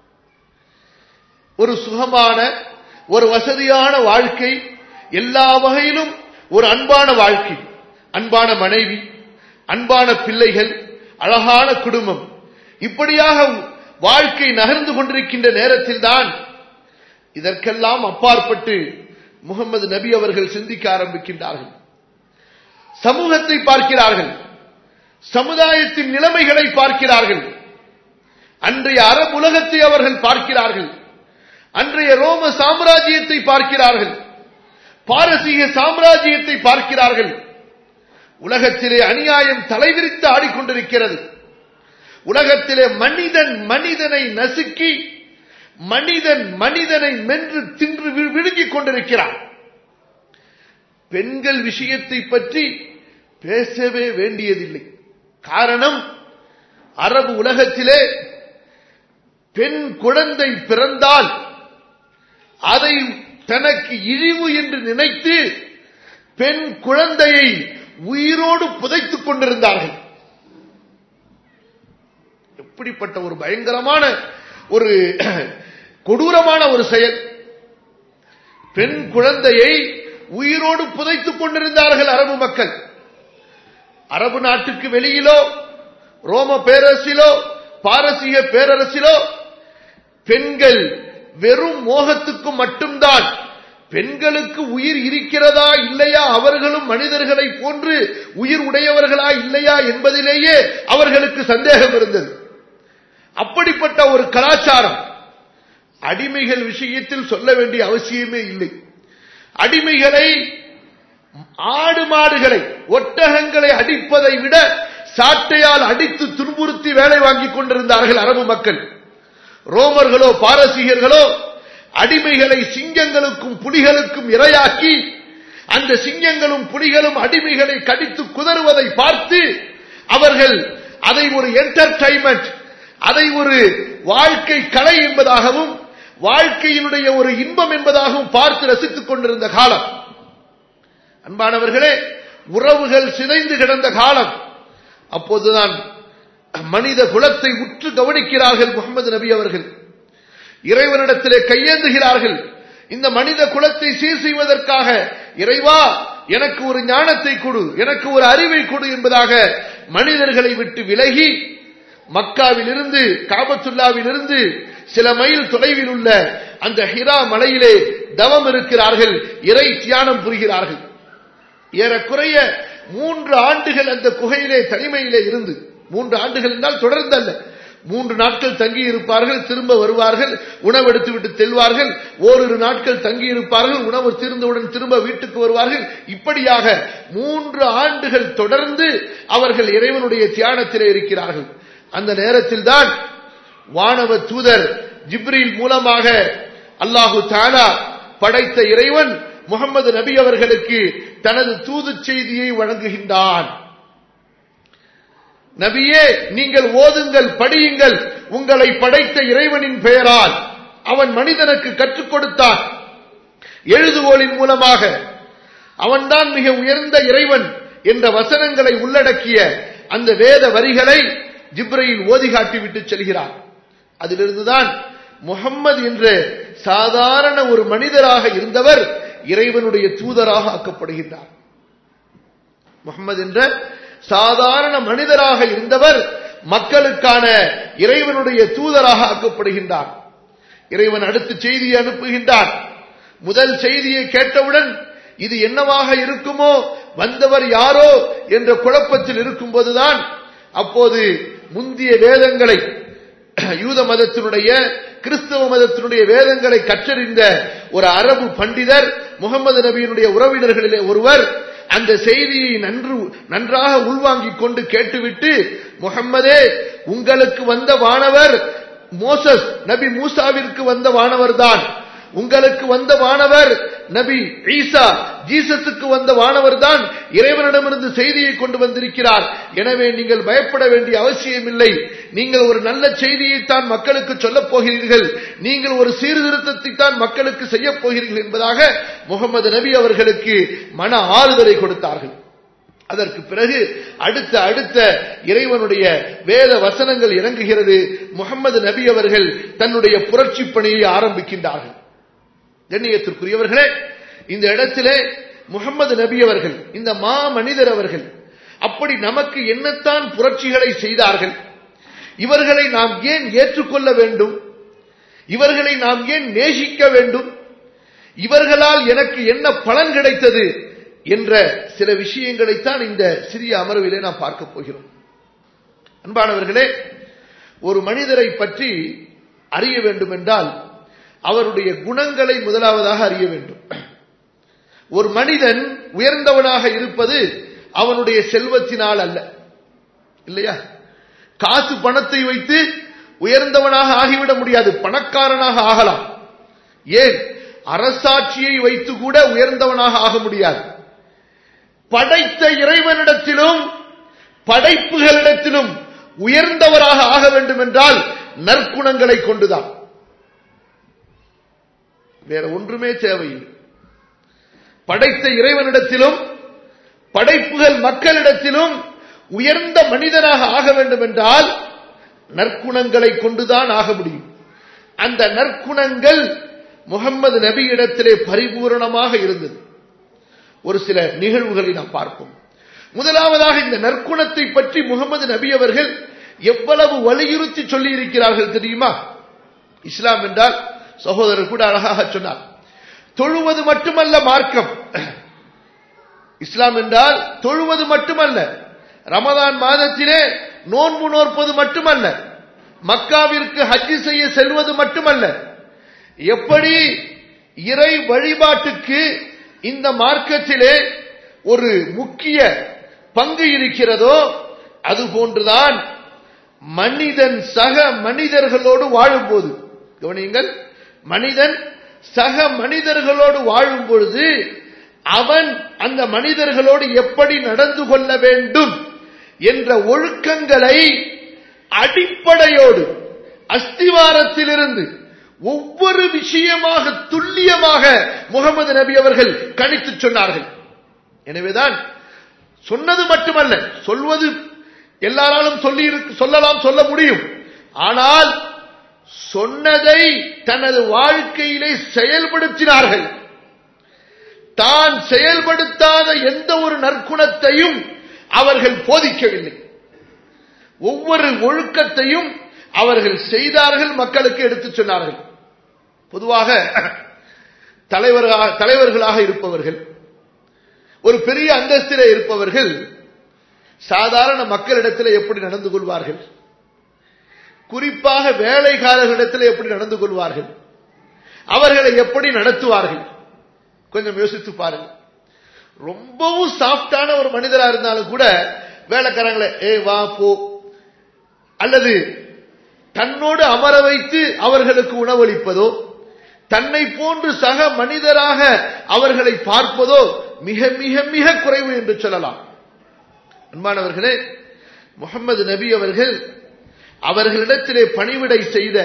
ஒரு சுகமான ஒரு வசதியான வாழ்க்கை எல்லா வகையிலும் ஒரு அன்பான வாழ்க்கை அன்பான மனைவி அன்பான பிள்ளைகள் அழகான குடும்பம் இப்படியாக வாழ்க்கை நகர்ந்து கொண்டிருக்கின்ற நேரத்தில் தான் இதற்கெல்லாம் அப்பாற்பட்டு முகமது நபி அவர்கள் சிந்திக்க ஆரம்பிக்கின்றார்கள் சமூகத்தை பார்க்கிறார்கள் சமுதாயத்தின் நிலைமைகளை பார்க்கிறார்கள் அன்றைய அரபு உலகத்தை அவர்கள் பார்க்கிறார்கள் அன்றைய ரோம சாம்ராஜ்யத்தை பார்க்கிறார்கள் பாரசீக சாம்ராஜ்யத்தை பார்க்கிறார்கள் உலகத்திலே அநியாயம் தலைவிரித்து ஆடிக்கொண்டிருக்கிறது உலகத்திலே மனிதன் மனிதனை நசுக்கி மனிதன் மனிதனை மென்று தின்று விழுங்கிக் கொண்டிருக்கிறான் பெண்கள் விஷயத்தை பற்றி பேசவே வேண்டியதில்லை காரணம் அரபு உலகத்திலே பெண் குழந்தை பிறந்தால் அதை தனக்கு இழிவு என்று நினைத்து பெண் குழந்தையை உயிரோடு புதைத்துக் கொண்டிருந்தார்கள் எப்படிப்பட்ட ஒரு பயங்கரமான ஒரு கொடூரமான ஒரு செயல் பெண் குழந்தையை உயிரோடு புதைத்துக் கொண்டிருந்தார்கள் அரபு மக்கள் அரபு நாட்டுக்கு வெளியிலோ ரோம பேரரசிலோ பாரசீக பேரரசிலோ பெண்கள் வெறும் மோகத்துக்கு மட்டும்தான் பெண்களுக்கு உயிர் இருக்கிறதா இல்லையா அவர்களும் மனிதர்களை போன்று உயிர் உடையவர்களா இல்லையா என்பதிலேயே அவர்களுக்கு சந்தேகம் இருந்தது அப்படிப்பட்ட ஒரு கலாச்சாரம் அடிமைகள் விஷயத்தில் சொல்ல வேண்டிய அவசியமே இல்லை அடிமைகளை ஆடு மாடுகளை ஒட்டகங்களை அடிப்பதை விட சாட்டையால் அடித்து துன்புறுத்தி வேலை வாங்கிக் கொண்டிருந்தார்கள் அரபு மக்கள் ரோமர்களோ பாரசீகர்களோ அடிமைகளை சிங்கங்களுக்கும் புலிகளுக்கும் இரையாக்கி அந்த சிங்கங்களும் புலிகளும் அடிமைகளை கடித்து குதறுவதை பார்த்து அவர்கள் அதை ஒரு என்டர்டைன்மெண்ட் அதை ஒரு வாழ்க்கை கலை என்பதாகவும் வாழ்க்கையினுடைய ஒரு இன்பம் என்பதாகவும் பார்த்து ரசித்துக் கொண்டிருந்த காலம் அன்பானவர்களே உறவுகள் சிதைந்து கிடந்த காலம் அப்போதுதான் மனித குலத்தை உற்று கவனிக்கிறார்கள் முகமது நபி அவர்கள் இறைவனிடத்திலே கையேந்துகிறார்கள் இந்த மனித குலத்தை சீர் செய்வதற்காக இறைவா எனக்கு ஒரு ஞானத்தை கொடு எனக்கு ஒரு அறிவை கொடு என்பதாக மனிதர்களை விட்டு விலகி மக்காவில் இருந்து காபத்துல்லாவில் இருந்து சில மைல் தொலைவில் உள்ள அந்த ஹிரா மலையிலே தவம் இருக்கிறார்கள் இறை தியானம் புரிகிறார்கள் ஏறக்குறைய மூன்று ஆண்டுகள் அந்த குகையிலே தனிமையிலே இருந்து மூன்று ஆண்டுகள் என்றால் தொடர்ந்து அல்ல மூன்று நாட்கள் தங்கி இருப்பார்கள் திரும்ப வருவார்கள் உணவெடுத்து விட்டு செல்வார்கள் ஓரிரு நாட்கள் தங்கி இருப்பார்கள் உணவு தீர்ந்தவுடன் திரும்ப வீட்டுக்கு வருவார்கள் இப்படியாக மூன்று ஆண்டுகள் தொடர்ந்து அவர்கள் இறைவனுடைய தியானத்திலே இருக்கிறார்கள் அந்த நேரத்தில் தான் வானவ தூதர் ஜிப்ரீல் மூலமாக அல்லாஹு தாலா படைத்த இறைவன் முகமது நபி அவர்களுக்கு தனது தூது செய்தியை வழங்குகின்றான் நபியே நீங்கள் ஓதுங்கள் படியுங்கள் உங்களை படைத்த இறைவனின் பெயரால் அவன் மனிதனுக்கு கற்றுக் கொடுத்தான் எழுதுகோலின் மூலமாக அவன்தான் மிக உயர்ந்த இறைவன் என்ற வசனங்களை உள்ளடக்கிய அந்த வேத வரிகளை ஜிப்ரையில் ஓதி காட்டிவிட்டு செல்கிறார் அதிலிருந்துதான் முகம்மது என்ற சாதாரண ஒரு மனிதராக இருந்தவர் இறைவனுடைய தூதராக ஆக்கப்படுகின்றார் முகமது என்ற சாதாரண மனிதராக இருந்தவர் மக்களுக்கான இறைவனுடைய தூதராக ஆக்கப்படுகின்றார் இறைவன் அடுத்து செய்தியை அனுப்புகின்றார் முதல் செய்தியை கேட்டவுடன் இது என்னவாக இருக்குமோ வந்தவர் யாரோ என்ற குழப்பத்தில் இருக்கும்போதுதான் அப்போது முந்திய வேதங்களை யூத மதத்தினுடைய கிறிஸ்தவ மதத்தினுடைய வேதங்களை கற்றறிந்த ஒரு அரபு பண்டிதர் முகமது நபியினுடைய உறவினர்களிலே ஒருவர் அந்த செய்தியை நன்று நன்றாக உள்வாங்கிக் கொண்டு கேட்டுவிட்டு முகம்மதே உங்களுக்கு வந்த வானவர் மோசஸ் நபி மூசாவிற்கு வந்த வானவர் தான் உங்களுக்கு வந்த வானவர் நபி ஈசா ஜீசஸுக்கு வந்த வானவர் தான் இறைவனிடமிருந்து செய்தியை கொண்டு வந்திருக்கிறார் எனவே நீங்கள் பயப்பட வேண்டிய அவசியம் இல்லை நீங்கள் ஒரு நல்ல செய்தியைத்தான் மக்களுக்கு சொல்லப் போகிறீர்கள் நீங்கள் ஒரு சீர்திருத்தத்தை தான் மக்களுக்கு செய்யப் போகிறீர்கள் என்பதாக முகமது நபி அவர்களுக்கு மன ஆறுதலை கொடுத்தார்கள் அதற்கு பிறகு அடுத்த அடுத்த இறைவனுடைய வேத வசனங்கள் இறங்குகிறது முகமது நபி அவர்கள் தன்னுடைய புரட்சி பணியை ஆரம்பிக்கின்றார்கள் கண்ணியத்திற்குரியவர்களே இந்த இடத்திலே முகமது நபி அவர்கள் இந்த மா மனிதர் அவர்கள் அப்படி நமக்கு என்னத்தான் புரட்சிகளை செய்தார்கள் இவர்களை நாம் ஏன் ஏற்றுக்கொள்ள வேண்டும் இவர்களை நாம் ஏன் நேசிக்க வேண்டும் இவர்களால் எனக்கு என்ன பலன் கிடைத்தது என்ற சில விஷயங்களைத்தான் இந்த சிறிய அமர்விலே நாம் பார்க்க போகிறோம் அன்பானவர்களே ஒரு மனிதரை பற்றி அறிய வேண்டும் என்றால் அவருடைய குணங்களை முதலாவதாக அறிய வேண்டும் ஒரு மனிதன் உயர்ந்தவனாக இருப்பது அவனுடைய செல்வத்தினால் அல்ல இல்லையா காசு பணத்தை வைத்து உயர்ந்தவனாக ஆகிவிட முடியாது பணக்காரனாக ஆகலாம் ஏன் அரசாட்சியை வைத்து கூட உயர்ந்தவனாக ஆக முடியாது படைத்த இறைவனிடத்திலும் படைப்புகளிடத்திலும் உயர்ந்தவராக ஆக வேண்டும் என்றால் நற்குணங்களை கொண்டுதான் வேற ஒன்றுமே தேவையில்லை படைத்த இறைவனிடத்திலும் படைப்புகள் மக்களிடத்திலும் உயர்ந்த மனிதனாக ஆக வேண்டும் என்றால் நற்குணங்களை கொண்டுதான் ஆக முடியும் அந்த நற்குணங்கள் முகம்மது நபியிடத்திலே பரிபூரணமாக இருந்தது ஒரு சில நிகழ்வுகளை நாம் பார்ப்போம் முதலாவதாக இந்த நற்குணத்தை பற்றி முகமது நபி அவர்கள் எவ்வளவு வலியுறுத்தி சொல்லி இருக்கிறார்கள் தெரியுமா இஸ்லாம் என்றால் சகோதரர் கூட அழகாக சொன்னார் தொழுவது மட்டுமல்ல மார்க்கம் இஸ்லாம் என்றால் தொழுவது மட்டுமல்ல ரமதான் மாதத்திலே நோன்பு நோற்பது மட்டுமல்ல மக்காவிற்கு ஹஜ்ஜி செய்ய செல்வது மட்டுமல்ல எப்படி இறை வழிபாட்டுக்கு இந்த மார்க்கத்திலே ஒரு முக்கிய பங்கு இருக்கிறதோ அது போன்றுதான் மனிதன் சக மனிதர்களோடு வாழும்போது கவனியுங்கள் மனிதன் சக மனிதர்களோடு வாழும் பொழுது அவன் அந்த மனிதர்களோடு எப்படி நடந்து கொள்ள வேண்டும் என்ற ஒழுக்கங்களை அடிப்படையோடு அஸ்திவாரத்திலிருந்து ஒவ்வொரு விஷயமாக துல்லியமாக முகமது நபி அவர்கள் கணித்து சொன்னார்கள் எனவேதான் சொன்னது மட்டுமல்ல சொல்வது எல்லாராலும் சொல்லி சொல்லலாம் சொல்ல முடியும் ஆனால் சொன்னதை தனது வாழ்க்கையிலே செயல்படுத்தினார்கள் தான் செயல்படுத்தாத எந்த ஒரு நற்குணத்தையும் அவர்கள் போதிக்கவில்லை ஒவ்வொரு ஒழுக்கத்தையும் அவர்கள் செய்தார்கள் மக்களுக்கு எடுத்துச் சொன்னார்கள் பொதுவாக தலைவர்களாக தலைவர்களாக இருப்பவர்கள் ஒரு பெரிய அந்தஸ்திலே இருப்பவர்கள் சாதாரண மக்களிடத்தில் எப்படி நடந்து கொள்வார்கள் குறிப்பாக வேலைக்காரர்களிடத்தில் எப்படி நடந்து கொள்வார்கள் அவர்களை எப்படி நடத்துவார்கள் கொஞ்சம் யோசித்து பாருங்க ரொம்பவும் சாஃப்டான ஒரு மனிதரா இருந்தாலும் கூட வேலைக்காரங்களை ஏ வா போ அல்லது தன்னோடு அமர வைத்து அவர்களுக்கு உணவளிப்பதோ தன்னை போன்று சக மனிதராக அவர்களை பார்ப்பதோ மிக மிக மிக குறைவு என்று சொல்லலாம் அன்பானவர்களே முகமது நபி அவர்கள் அவர்களிடத்திலே பணிவிடை செய்த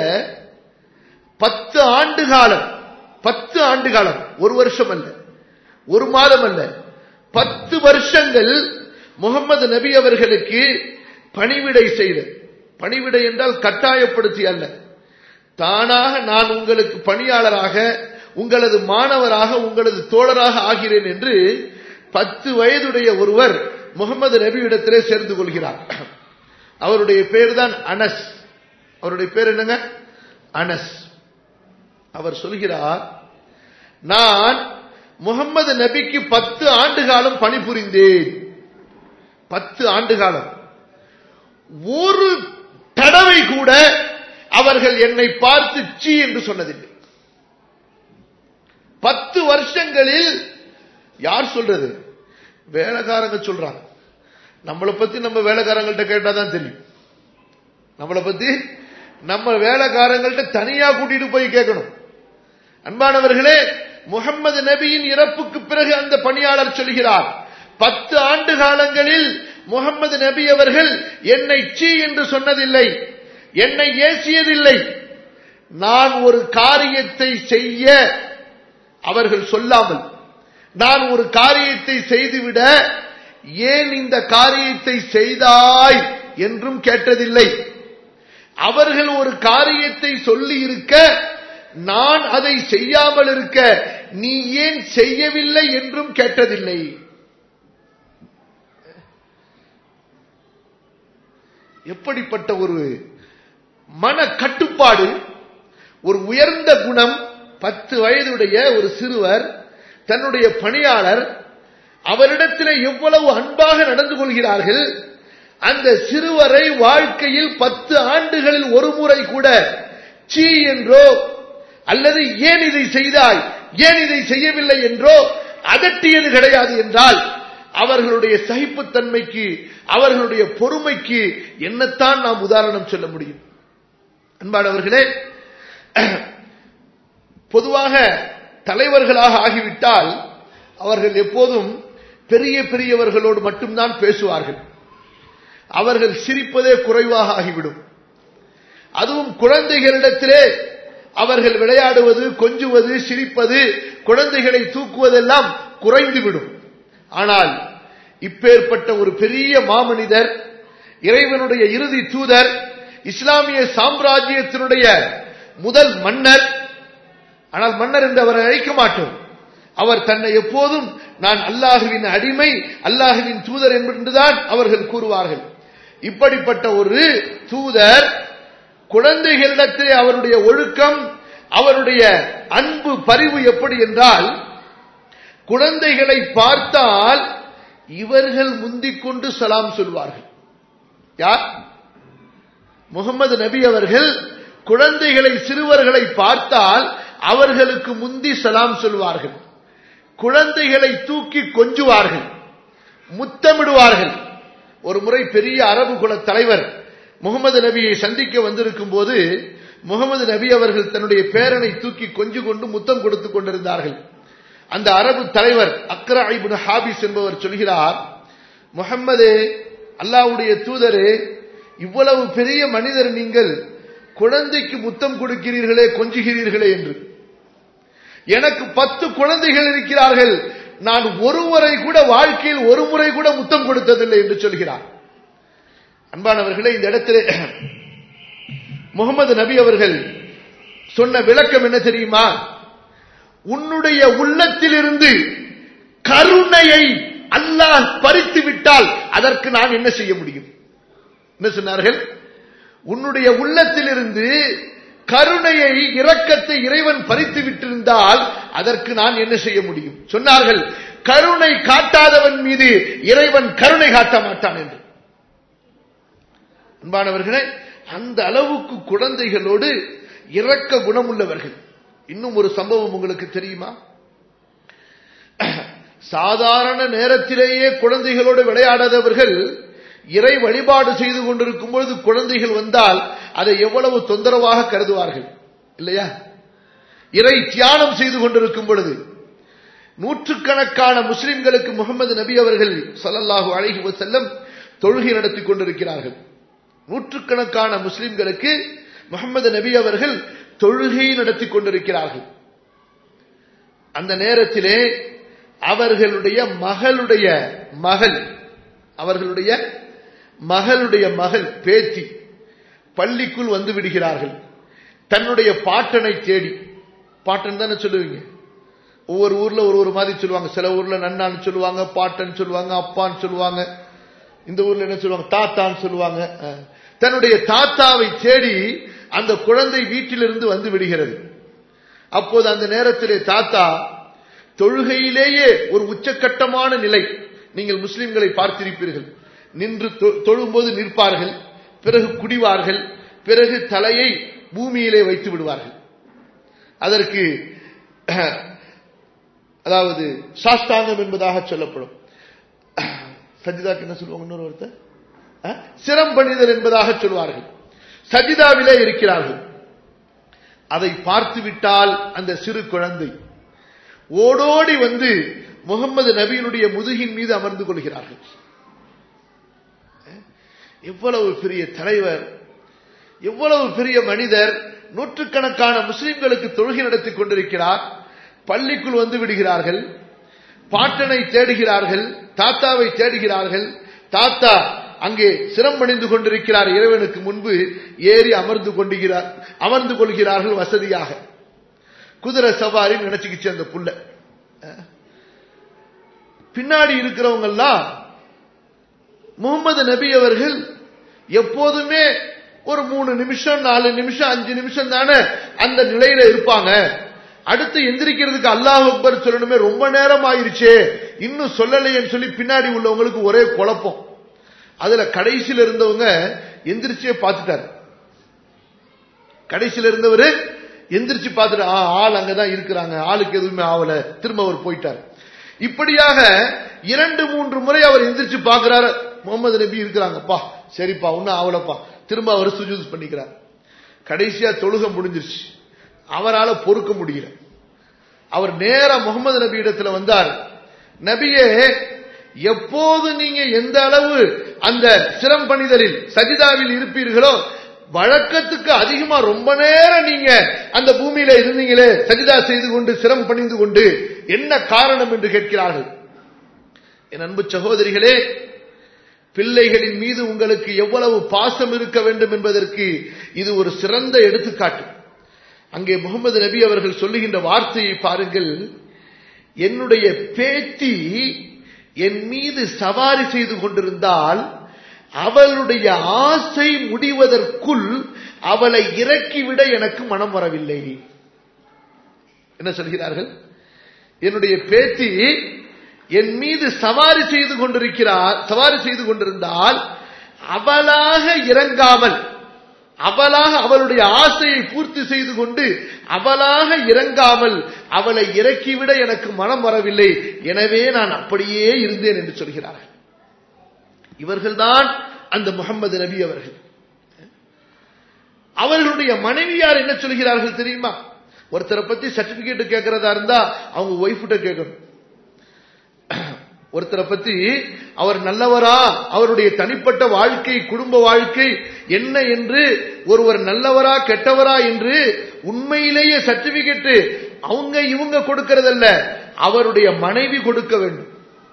பத்து ஆண்டு காலம் பத்து ஆண்டு காலம் ஒரு வருஷம் அல்ல ஒரு மாதம் அல்ல பத்து வருஷங்கள் முகமது நபி அவர்களுக்கு பணிவிடை செய்த பணிவிடை என்றால் கட்டாயப்படுத்தி அல்ல தானாக நான் உங்களுக்கு பணியாளராக உங்களது மாணவராக உங்களது தோழராக ஆகிறேன் என்று பத்து வயதுடைய ஒருவர் முகமது நபியிடத்திலே சேர்ந்து கொள்கிறார் அவருடைய பேர் தான் அனஸ் அவருடைய பேர் என்னங்க அனஸ் அவர் சொல்கிறார் நான் முகமது நபிக்கு பத்து ஆண்டு காலம் பணிபுரிந்தேன் பத்து ஆண்டு காலம் ஒரு தடவை கூட அவர்கள் என்னை பார்த்து சீ என்று சொன்னதில்லை பத்து வருஷங்களில் யார் சொல்றது வேலைக்காரங்க சொல்றாங்க நம்மளை பத்தி நம்ம வேலைக்காரங்கள்ட்ட கேட்டாதான் தெரியும் நம்மளை பத்தி நம்ம வேலைக்காரங்கள்ட்ட தனியா கூட்டிட்டு போய் கேட்கணும் அன்பானவர்களே முகமது நபியின் இறப்புக்கு பிறகு அந்த பணியாளர் சொல்கிறார் பத்து ஆண்டு காலங்களில் முகமது நபி அவர்கள் என்னை சீ என்று சொன்னதில்லை என்னை ஏசியதில்லை நான் ஒரு காரியத்தை செய்ய அவர்கள் சொல்லாமல் நான் ஒரு காரியத்தை செய்துவிட ஏன் இந்த காரியத்தை செய்தாய் என்றும் கேட்டதில்லை அவர்கள் ஒரு காரியத்தை சொல்லி இருக்க நான் அதை செய்யாமல் இருக்க நீ ஏன் செய்யவில்லை என்றும் கேட்டதில்லை எப்படிப்பட்ட ஒரு மன கட்டுப்பாடு ஒரு உயர்ந்த குணம் பத்து வயதுடைய ஒரு சிறுவர் தன்னுடைய பணியாளர் அவரிடத்தில் எவ்வளவு அன்பாக நடந்து கொள்கிறார்கள் அந்த சிறுவரை வாழ்க்கையில் பத்து ஆண்டுகளில் ஒரு முறை கூட சீ என்றோ அல்லது ஏன் இதை செய்தாய் ஏன் இதை செய்யவில்லை என்றோ அதட்டியது கிடையாது என்றால் அவர்களுடைய சகிப்புத்தன்மைக்கு அவர்களுடைய பொறுமைக்கு என்னத்தான் நாம் உதாரணம் சொல்ல முடியும் அன்பானவர்களே பொதுவாக தலைவர்களாக ஆகிவிட்டால் அவர்கள் எப்போதும் பெரிய பெரியவர்களோடு மட்டும்தான் பேசுவார்கள் அவர்கள் சிரிப்பதே குறைவாக ஆகிவிடும் அதுவும் குழந்தைகளிடத்திலே அவர்கள் விளையாடுவது கொஞ்சுவது சிரிப்பது குழந்தைகளை தூக்குவதெல்லாம் குறைந்துவிடும் ஆனால் இப்பேற்பட்ட ஒரு பெரிய மாமனிதர் இறைவனுடைய இறுதி தூதர் இஸ்லாமிய சாம்ராஜ்யத்தினுடைய முதல் மன்னர் ஆனால் மன்னர் என்று அவரை அழைக்க மாட்டோம் அவர் தன்னை எப்போதும் நான் அல்லாஹுவின் அடிமை அல்லாஹுவின் தூதர் என்றுதான் அவர்கள் கூறுவார்கள் இப்படிப்பட்ட ஒரு தூதர் குழந்தைகளிடத்திலே அவருடைய ஒழுக்கம் அவருடைய அன்பு பரிவு எப்படி என்றால் குழந்தைகளை பார்த்தால் இவர்கள் முந்திக் கொண்டு சலாம் சொல்வார்கள் யார் முகமது நபி அவர்கள் குழந்தைகளை சிறுவர்களை பார்த்தால் அவர்களுக்கு முந்தி சலாம் சொல்வார்கள் குழந்தைகளை தூக்கி கொஞ்சுவார்கள் முத்தமிடுவார்கள் ஒரு முறை பெரிய அரபு குல தலைவர் முகமது நபியை சந்திக்க வந்திருக்கும் போது முகமது நபி அவர்கள் தன்னுடைய பேரனை தூக்கி கொஞ்சு கொண்டு முத்தம் கொடுத்துக் கொண்டிருந்தார்கள் அந்த அரபு தலைவர் அக்ரா இப்னு ஹாபிஸ் என்பவர் சொல்கிறார் முகம்மதே அல்லாவுடைய தூதரே இவ்வளவு பெரிய மனிதர் நீங்கள் குழந்தைக்கு முத்தம் கொடுக்கிறீர்களே கொஞ்சுகிறீர்களே என்று எனக்கு பத்து குழந்தைகள் இருக்கிறார்கள் நான் ஒருவரை கூட வாழ்க்கையில் ஒரு முறை கூட முத்தம் கொடுத்ததில்லை என்று சொல்கிறார் அன்பானவர்களே இந்த இடத்திலே முகமது நபி அவர்கள் சொன்ன விளக்கம் என்ன தெரியுமா உன்னுடைய உள்ளத்திலிருந்து கருணையை அல்லாஹ் பறித்து விட்டால் அதற்கு நான் என்ன செய்ய முடியும் என்ன சொன்னார்கள் உன்னுடைய உள்ளத்திலிருந்து கருணையை இரக்கத்தை இறைவன் பறித்து விட்டிருந்தால் அதற்கு நான் என்ன செய்ய முடியும் சொன்னார்கள் கருணை காட்டாதவன் மீது இறைவன் கருணை காட்ட மாட்டான் என்று அன்பானவர்களே அந்த அளவுக்கு குழந்தைகளோடு இரக்க குணமுள்ளவர்கள் இன்னும் ஒரு சம்பவம் உங்களுக்கு தெரியுமா சாதாரண நேரத்திலேயே குழந்தைகளோடு விளையாடாதவர்கள் இறை வழிபாடு செய்து கொண்டிருக்கும் பொழுது குழந்தைகள் வந்தால் அதை எவ்வளவு தொந்தரவாக கருதுவார்கள் இல்லையா இறை தியானம் செய்து கொண்டிருக்கும் பொழுது நூற்றுக்கணக்கான முஸ்லிம்களுக்கு முகமது நபி அவர்கள் சல்லல்லாஹு அழகி செல்லம் தொழுகை நடத்தி கொண்டிருக்கிறார்கள் நூற்றுக்கணக்கான முஸ்லிம்களுக்கு முகமது நபி அவர்கள் தொழுகை நடத்தி கொண்டிருக்கிறார்கள் அந்த நேரத்திலே அவர்களுடைய மகளுடைய மகள் அவர்களுடைய மகளுடைய மகள் பேத்தி பள்ளிக்குள் வந்து விடுகிறார்கள் தன்னுடைய பாட்டனை தேடி பாட்டன் தானே சொல்லுவீங்க ஒவ்வொரு ஊர்ல ஒரு ஒரு மாதிரி சொல்லுவாங்க சில ஊர்ல நன்னான்னு சொல்லுவாங்க பாட்டன் சொல்லுவாங்க அப்பான்னு சொல்லுவாங்க இந்த ஊர்ல என்ன சொல்லுவாங்க தாத்தான்னு சொல்லுவாங்க தன்னுடைய தாத்தாவை தேடி அந்த குழந்தை வீட்டிலிருந்து வந்து விடுகிறது அப்போது அந்த நேரத்திலே தாத்தா தொழுகையிலேயே ஒரு உச்சக்கட்டமான நிலை நீங்கள் முஸ்லிம்களை பார்த்திருப்பீர்கள் நின்று தொழும்போது நிற்பார்கள் பிறகு குடிவார்கள் பிறகு தலையை பூமியிலே வைத்து விடுவார்கள் அதற்கு அதாவது சாஸ்தாங்கம் என்பதாக சொல்லப்படும் சஜிதாக்கு என்ன சொல்லுவாங்க இன்னொரு ஒருத்தர் சிரம் பணிதல் என்பதாக சொல்வார்கள் சஜிதாவிலே இருக்கிறார்கள் அதை பார்த்து விட்டால் அந்த சிறு குழந்தை ஓடோடி வந்து முகமது நபியினுடைய முதுகின் மீது அமர்ந்து கொள்கிறார்கள் எவ்வளவு பெரிய தலைவர் எவ்வளவு பெரிய மனிதர் நூற்றுக்கணக்கான முஸ்லிம்களுக்கு தொழுகை நடத்தி கொண்டிருக்கிறார் பள்ளிக்குள் வந்து விடுகிறார்கள் பாட்டனை தேடுகிறார்கள் தாத்தாவை தேடுகிறார்கள் தாத்தா அங்கே சிரமணிந்து கொண்டிருக்கிறார் இறைவனுக்கு முன்பு ஏறி அமர்ந்து கொண்டுகிறார் அமர்ந்து கொள்கிறார்கள் வசதியாக குதிரை சவாரி நினைச்சுக்கிச்சு அந்த புள்ள பின்னாடி இருக்கிறவங்க எல்லாம் முகமது நபி அவர்கள் எப்போதுமே ஒரு மூணு நிமிஷம் நாலு நிமிஷம் அஞ்சு நிமிஷம் தானே அந்த நிலையில இருப்பாங்க அடுத்து எந்திரிக்கிறதுக்கு அல்லாஹ் அக்பர் சொல்லணுமே ரொம்ப நேரம் ஆயிருச்சே இன்னும் சொல்லலையேன்னு சொல்லி பின்னாடி உள்ளவங்களுக்கு ஒரே குழப்பம் அதுல கடைசியில இருந்தவங்க எந்திரிச்சே பார்த்துட்டாரு கடைசியில இருந்தவர் எந்திரிச்சு பார்த்துட்டு ஆள் அங்கதான் இருக்கிறாங்க ஆளுக்கு எதுவுமே ஆகல திரும்ப அவர் போயிட்டார் இப்படியாக இரண்டு மூன்று முறை அவர் எந்திரிச்சு பார்க்கிறாரு முகமது நபி இருக்கிறாங்கப்பா சரிப்பா ஒன்னும் ஆகலப்பா திரும்ப அவர் சுஜூஸ் பண்ணிக்கிறார் கடைசியா தொழுக முடிஞ்சிருச்சு அவரால் பொறுக்க முடியல அவர் நேர முகமது நபி இடத்துல வந்தார் நபியே எப்போது நீங்க எந்த அளவு அந்த சிரம் பணிதலில் சஜிதாவில் இருப்பீர்களோ வழக்கத்துக்கு அதிகமா ரொம்ப நேரம் நீங்க அந்த பூமியில இருந்தீங்களே சஜிதா செய்து கொண்டு சிரம் பணிந்து கொண்டு என்ன காரணம் என்று கேட்கிறார்கள் என் அன்பு சகோதரிகளே பிள்ளைகளின் மீது உங்களுக்கு எவ்வளவு பாசம் இருக்க வேண்டும் என்பதற்கு இது ஒரு சிறந்த எடுத்துக்காட்டு அங்கே முகமது நபி அவர்கள் சொல்லுகின்ற வார்த்தையை பாருங்கள் என்னுடைய பேத்தி என் மீது சவாரி செய்து கொண்டிருந்தால் அவளுடைய ஆசை முடிவதற்குள் அவளை இறக்கிவிட எனக்கு மனம் வரவில்லை என்ன சொல்கிறார்கள் என்னுடைய பேத்தி என் மீது சவாரி செய்து கொண்டிருக்கிறார் சவாரி செய்து கொண்டிருந்தால் அவளாக இறங்காமல் அவளாக அவளுடைய ஆசையை பூர்த்தி செய்து கொண்டு அவளாக இறங்காமல் அவளை இறக்கிவிட எனக்கு மனம் வரவில்லை எனவே நான் அப்படியே இருந்தேன் என்று சொல்கிறார்கள் இவர்கள்தான் அந்த முகமது நபி அவர்கள் அவர்களுடைய மனைவியார் என்ன சொல்கிறார்கள் தெரியுமா ஒருத்தரை பத்தி சர்டிபிகேட் கேட்கறதா இருந்தா அவங்க ஒய்ஃப்கிட்ட கேட்கணும் ஒருத்தரை பத்தி அவர் நல்லவரா அவருடைய தனிப்பட்ட வாழ்க்கை குடும்ப வாழ்க்கை என்ன என்று ஒருவர் நல்லவரா கெட்டவரா என்று உண்மையிலேயே சர்டிபிகேட் அவங்க இவங்க கொடுக்கறதல்ல அவருடைய மனைவி கொடுக்க வேண்டும்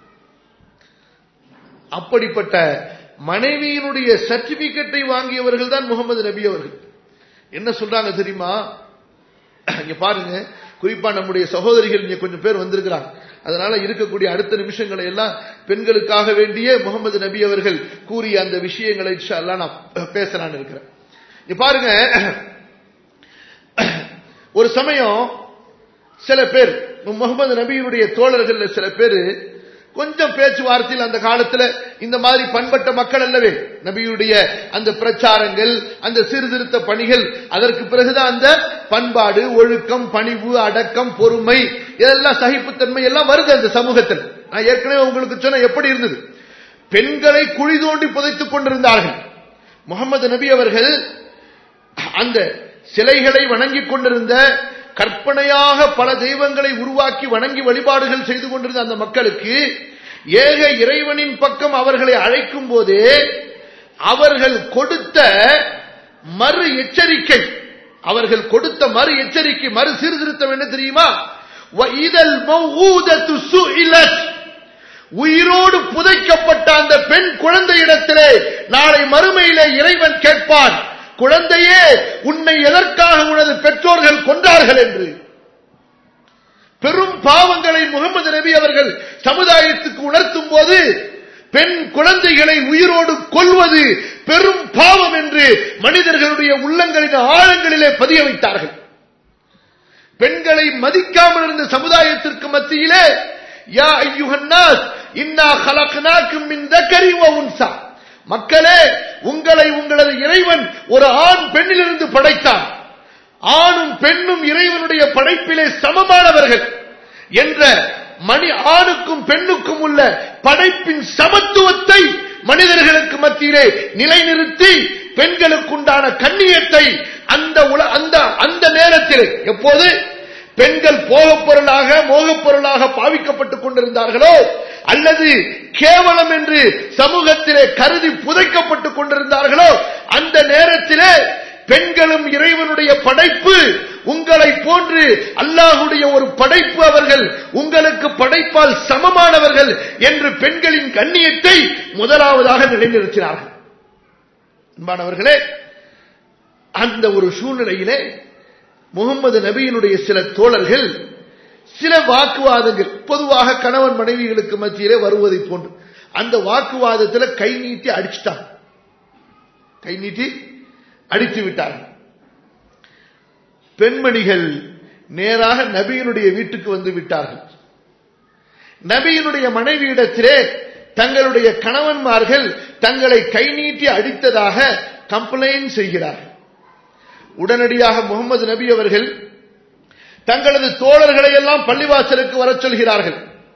அப்படிப்பட்ட மனைவியினுடைய சர்டிபிகேட்டை வாங்கியவர்கள் தான் முகமது நபி அவர்கள் என்ன சொல்றாங்க தெரியுமா இங்க பாருங்க குறிப்பா நம்முடைய சகோதரிகள் இங்க கொஞ்சம் பேர் வந்திருக்கிறாங்க அதனால இருக்கக்கூடிய அடுத்த நிமிஷங்களை எல்லாம் பெண்களுக்காக வேண்டிய முகமது நபி அவர்கள் கூறிய அந்த விஷயங்களை எல்லாம் நான் பேசலான்னு இருக்கிறேன் இங்க பாருங்க ஒரு சமயம் சில பேர் முகமது நபியினுடைய தோழர்கள் சில பேர் கொஞ்சம் பேச்சுவார்த்தையில் அந்த காலத்துல இந்த மாதிரி பண்பட்ட மக்கள் அல்லவே நபியுடைய அந்த பிரச்சாரங்கள் அந்த சீர்திருத்த பணிகள் அதற்கு பிறகுதான் அந்த பண்பாடு ஒழுக்கம் பணிவு அடக்கம் பொறுமை இதெல்லாம் சகிப்புத்தன்மை எல்லாம் வருது அந்த சமூகத்தில் நான் ஏற்கனவே உங்களுக்கு சொன்ன எப்படி இருந்தது பெண்களை குழி தோண்டி புதைத்துக் கொண்டிருந்தார்கள் முகமது நபி அவர்கள் அந்த சிலைகளை வணங்கிக் கொண்டிருந்த கற்பனையாக பல தெய்வங்களை உருவாக்கி வணங்கி வழிபாடுகள் செய்து கொண்டிருந்த அந்த மக்களுக்கு ஏக இறைவனின் பக்கம் அவர்களை அழைக்கும் போதே அவர்கள் கொடுத்த மறு எச்சரிக்கை அவர்கள் கொடுத்த மறு எச்சரிக்கை மறு சீர்திருத்தம் என்ன தெரியுமா இதழ் உயிரோடு புதைக்கப்பட்ட அந்த பெண் குழந்தையிடத்திலே நாளை மறுமையிலே இறைவன் கேட்பான் குழந்தையே உன்னை எதற்காக உனது பெற்றோர்கள் கொன்றார்கள் என்று பெரும் பாவங்களை முகமது நபி அவர்கள் சமுதாயத்துக்கு உணர்த்தும் போது பெண் குழந்தைகளை உயிரோடு கொல்வது பெரும் பாவம் என்று மனிதர்களுடைய உள்ளங்களின் ஆழங்களிலே பதிய வைத்தார்கள் பெண்களை மதிக்காமல் இருந்த சமுதாயத்திற்கு மத்தியிலே யா ஐயுகன்னாஸ் இன்னா கலக்னாக்கும் மின் தக்கரி வ உன்சா மக்களே உங்களை உங்களது இறைவன் ஒரு ஆண் பெண்ணிலிருந்து படைத்தான் ஆணும் பெண்ணும் இறைவனுடைய படைப்பிலே சமமானவர்கள் என்ற மணி ஆணுக்கும் பெண்ணுக்கும் உள்ள படைப்பின் சமத்துவத்தை மனிதர்களுக்கு மத்தியிலே நிலைநிறுத்தி பெண்களுக்குண்டான கண்ணியத்தை அந்த அந்த அந்த நேரத்தில் எப்போது பெண்கள் போகப் பொருளாக மோகப் பொருளாக பாவிக்கப்பட்டுக் கொண்டிருந்தார்களோ அல்லது கேவலம் என்று சமூகத்திலே கருதி புதைக்கப்பட்டுக் கொண்டிருந்தார்களோ அந்த நேரத்திலே பெண்களும் இறைவனுடைய படைப்பு உங்களை போன்று அல்லாஹுடைய ஒரு படைப்பு அவர்கள் உங்களுக்கு படைப்பால் சமமானவர்கள் என்று பெண்களின் கண்ணியத்தை முதலாவதாக நிலைநிறுத்தினார்கள் அன்பானவர்களே அந்த ஒரு சூழ்நிலையிலே முகமது நபியினுடைய சில தோழர்கள் சில வாக்குவாதங்கள் பொதுவாக கணவன் மனைவிகளுக்கு மத்தியிலே வருவதை போன்று அந்த வாக்குவாதத்தில் கை நீட்டி அடிச்சுட்டாங்க கை நீட்டி அடித்து விட்டார்கள் பெண்மணிகள் நேராக நபியினுடைய வீட்டுக்கு வந்து விட்டார்கள் நபியினுடைய மனைவியிடத்திலே தங்களுடைய கணவன்மார்கள் தங்களை கை நீட்டி அடித்ததாக கம்ப்ளைண்ட் செய்கிறார்கள் உடனடியாக முகமது நபி அவர்கள் தங்களது தோழர்களை எல்லாம் பள்ளிவாசலுக்கு வரச் சொல்கிறார்கள்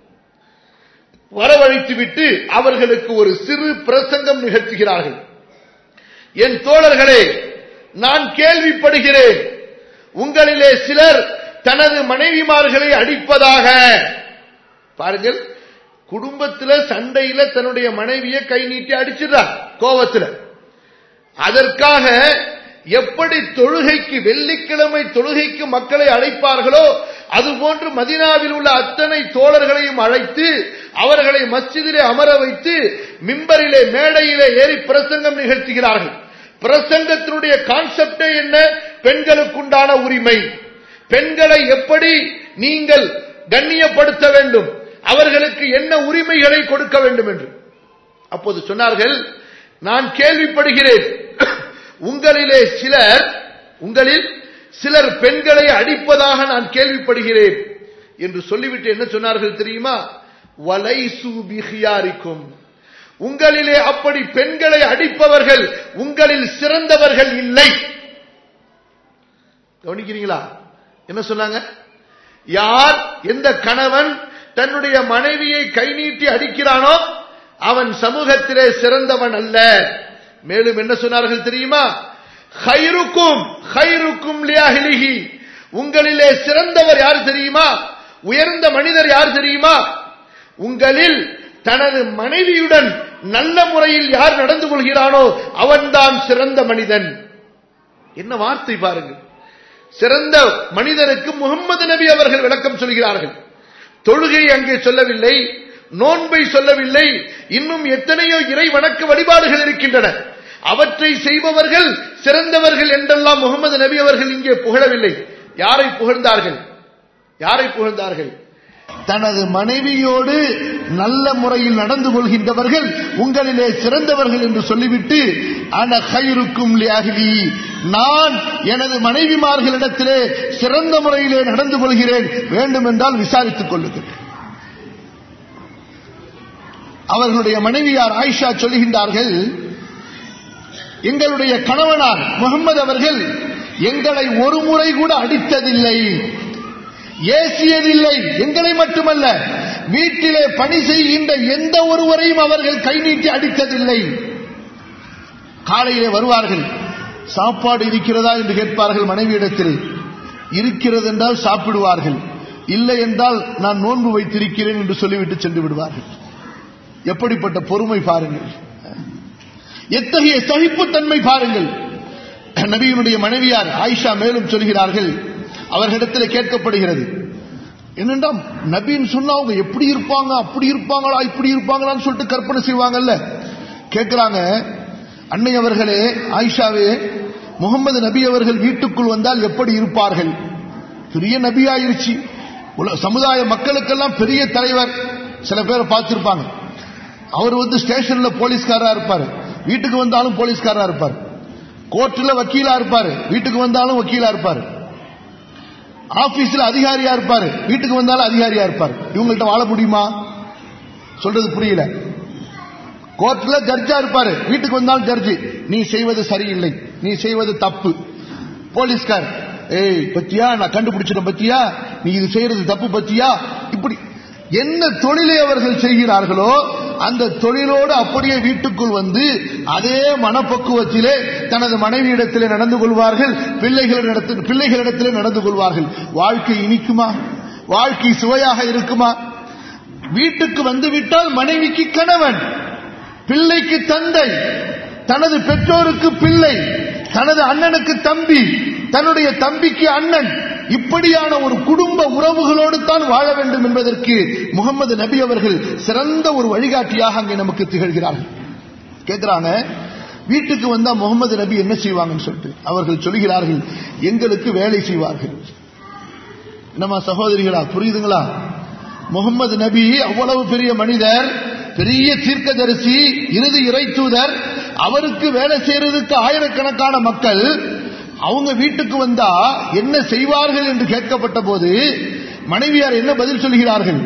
வரவழைத்து விட்டு அவர்களுக்கு ஒரு சிறு பிரசங்கம் நிகழ்த்துகிறார்கள் என் தோழர்களே நான் கேள்விப்படுகிறேன் உங்களிலே சிலர் தனது மனைவிமார்களை அடிப்பதாக பாருங்கள் குடும்பத்துல சண்டையில தன்னுடைய மனைவியை கை நீட்டி அடிச்சிடுறார் கோபத்தில் அதற்காக எப்படி தொழுகைக்கு வெள்ளிக்கிழமை தொழுகைக்கு மக்களை அழைப்பார்களோ அதுபோன்று மதினாவில் உள்ள அத்தனை தோழர்களையும் அழைத்து அவர்களை மஸ்ஜிதிலே அமர வைத்து மிம்பரிலே மேடையிலே ஏறி பிரசங்கம் நிகழ்த்துகிறார்கள் பிரசங்கத்தினுடைய கான்செப்டே என்ன பெண்களுக்குண்டான உரிமை பெண்களை எப்படி நீங்கள் கண்ணியப்படுத்த வேண்டும் அவர்களுக்கு என்ன உரிமைகளை கொடுக்க வேண்டும் என்று அப்போது சொன்னார்கள் நான் கேள்விப்படுகிறேன் உங்களிலே சிலர் உங்களில் சிலர் பெண்களை அடிப்பதாக நான் கேள்விப்படுகிறேன் என்று சொல்லிவிட்டு என்ன சொன்னார்கள் தெரியுமா வலைசு பிஹியாரிக்கும் உங்களிலே அப்படி பெண்களை அடிப்பவர்கள் உங்களில் சிறந்தவர்கள் இல்லை கவனிக்கிறீங்களா என்ன சொன்னாங்க யார் எந்த கணவன் தன்னுடைய மனைவியை கை நீட்டி அடிக்கிறானோ அவன் சமூகத்திலே சிறந்தவன் அல்ல மேலும் என்ன சொன்னார்கள் தெரியுமா ஹைருக்கும் ஹைருக்கும் லியாஹிலிஹி உங்களிலே சிறந்தவர் யார் தெரியுமா உயர்ந்த மனிதர் யார் தெரியுமா உங்களில் தனது மனைவியுடன் நல்ல முறையில் யார் நடந்து கொள்கிறானோ அவன்தான் சிறந்த மனிதன் என்ன வார்த்தை பாருங்கள் சிறந்த மனிதனுக்கு முகமது நபி அவர்கள் விளக்கம் சொல்கிறார்கள் தொழுகை அங்கே சொல்லவில்லை நோன்பை சொல்லவில்லை இன்னும் எத்தனையோ இறை வணக்க வழிபாடுகள் இருக்கின்றன அவற்றை செய்பவர்கள் சிறந்தவர்கள் என்றெல்லாம் முகமது நபி அவர்கள் இங்கே புகழவில்லை யாரை புகழ்ந்தார்கள் யாரை புகழ்ந்தார்கள் தனது மனைவியோடு நல்ல முறையில் நடந்து கொள்கின்றவர்கள் உங்களிலே சிறந்தவர்கள் என்று சொல்லிவிட்டு அன கயிறுக்கும் லியாகிலி நான் எனது மனைவிமார்களிடத்திலே சிறந்த முறையிலே நடந்து கொள்கிறேன் வேண்டும் என்றால் விசாரித்துக் கொள்ளுங்கள் அவர்களுடைய மனைவியார் ஆயிஷா சொல்லுகின்றார்கள் எங்களுடைய கணவனார் முகமது அவர்கள் எங்களை ஒரு முறை கூட அடித்ததில்லை ஏசியதில்லை எங்களை மட்டுமல்ல வீட்டிலே பணி செய்கின்ற எந்த ஒருவரையும் அவர்கள் கை நீட்டி அடித்ததில்லை காலையிலே வருவார்கள் சாப்பாடு இருக்கிறதா என்று கேட்பார்கள் மனைவியிடத்தில் இருக்கிறது என்றால் சாப்பிடுவார்கள் இல்லை என்றால் நான் நோன்பு வைத்திருக்கிறேன் என்று சொல்லிவிட்டு சென்று விடுவார்கள் எப்படிப்பட்ட பொறுமை பாருங்கள் எத்தகைய சகிப்புத்தன்மை பாருங்கள் நபியினுடைய மனைவியார் ஆயிஷா மேலும் சொல்கிறார்கள் அவர்களிடத்தில் கேட்கப்படுகிறது என்னென்றா நபின்னு சொன்னா அவங்க எப்படி இருப்பாங்க அப்படி இருப்பாங்களா இப்படி இருப்பாங்களான்னு சொல்லிட்டு கற்பனை செய்வாங்கல்ல கேட்கிறாங்க அன்னை அவர்களே ஆயிஷாவே முகமது நபி அவர்கள் வீட்டுக்குள் வந்தால் எப்படி இருப்பார்கள் பெரிய நபி ஆயிருச்சு சமுதாய மக்களுக்கெல்லாம் பெரிய தலைவர் சில பேரை பார்த்திருப்பாங்க அவர் வந்து ஸ்டேஷன்ல போலீஸ்காரா இருப்பார் வீட்டுக்கு வந்தாலும் போலீஸ்காரா இருப்பார் கோர்ட்டில் வக்கீலா இருப்பார் வீட்டுக்கு வந்தாலும் வக்கீலா இருப்பார் ஆபீஸ்ல அதிகாரியா இருப்பாரு வீட்டுக்கு வந்தாலும் அதிகாரியா இருப்பார் இவங்கள்ட்ட வாழ முடியுமா சொல்றது புரியல கோர்ட்ல ஜட்ஜா இருப்பாரு வீட்டுக்கு வந்தாலும் ஜட்ஜி நீ செய்வது சரியில்லை நீ செய்வது தப்பு போலீஸ்கார் ஏய் பத்தியா நான் கண்டுபிடிச்சிட்டேன் பத்தியா நீ இது செய்யறது தப்பு பத்தியா இப்படி என்ன தொழிலை அவர்கள் செய்கிறார்களோ அந்த தொழிலோடு அப்படியே வீட்டுக்குள் வந்து அதே மனப்பக்குவத்திலே தனது மனைவியிடத்திலே நடந்து கொள்வார்கள் பிள்ளைகளிடத்தில் பிள்ளைகளிடத்திலே நடந்து கொள்வார்கள் வாழ்க்கை இனிக்குமா வாழ்க்கை சுவையாக இருக்குமா வீட்டுக்கு வந்துவிட்டால் மனைவிக்கு கணவன் பிள்ளைக்கு தந்தை தனது பெற்றோருக்கு பிள்ளை தனது அண்ணனுக்கு தம்பி தன்னுடைய தம்பிக்கு அண்ணன் இப்படியான ஒரு குடும்ப உறவுகளோடு தான் வாழ வேண்டும் என்பதற்கு முகமது நபி அவர்கள் சிறந்த ஒரு வழிகாட்டியாக அங்கே நமக்கு திகழ்கிறார்கள் கேட்கிறாங்க வீட்டுக்கு வந்தா முகமது நபி என்ன செய்வாங்கன்னு சொல்லிட்டு அவர்கள் சொல்கிறார்கள் எங்களுக்கு வேலை செய்வார்கள் என்னமா சகோதரிகளா புரியுதுங்களா முகமது நபி அவ்வளவு பெரிய மனிதர் பெரிய தீர்க்கதரிசி இறுதி இறை தூதர் அவருக்கு வேலை செய்யறதுக்கு ஆயிரக்கணக்கான மக்கள் அவங்க வீட்டுக்கு வந்தா என்ன செய்வார்கள் என்று கேட்கப்பட்ட போது மனைவியார் என்ன பதில் சொல்கிறார்கள்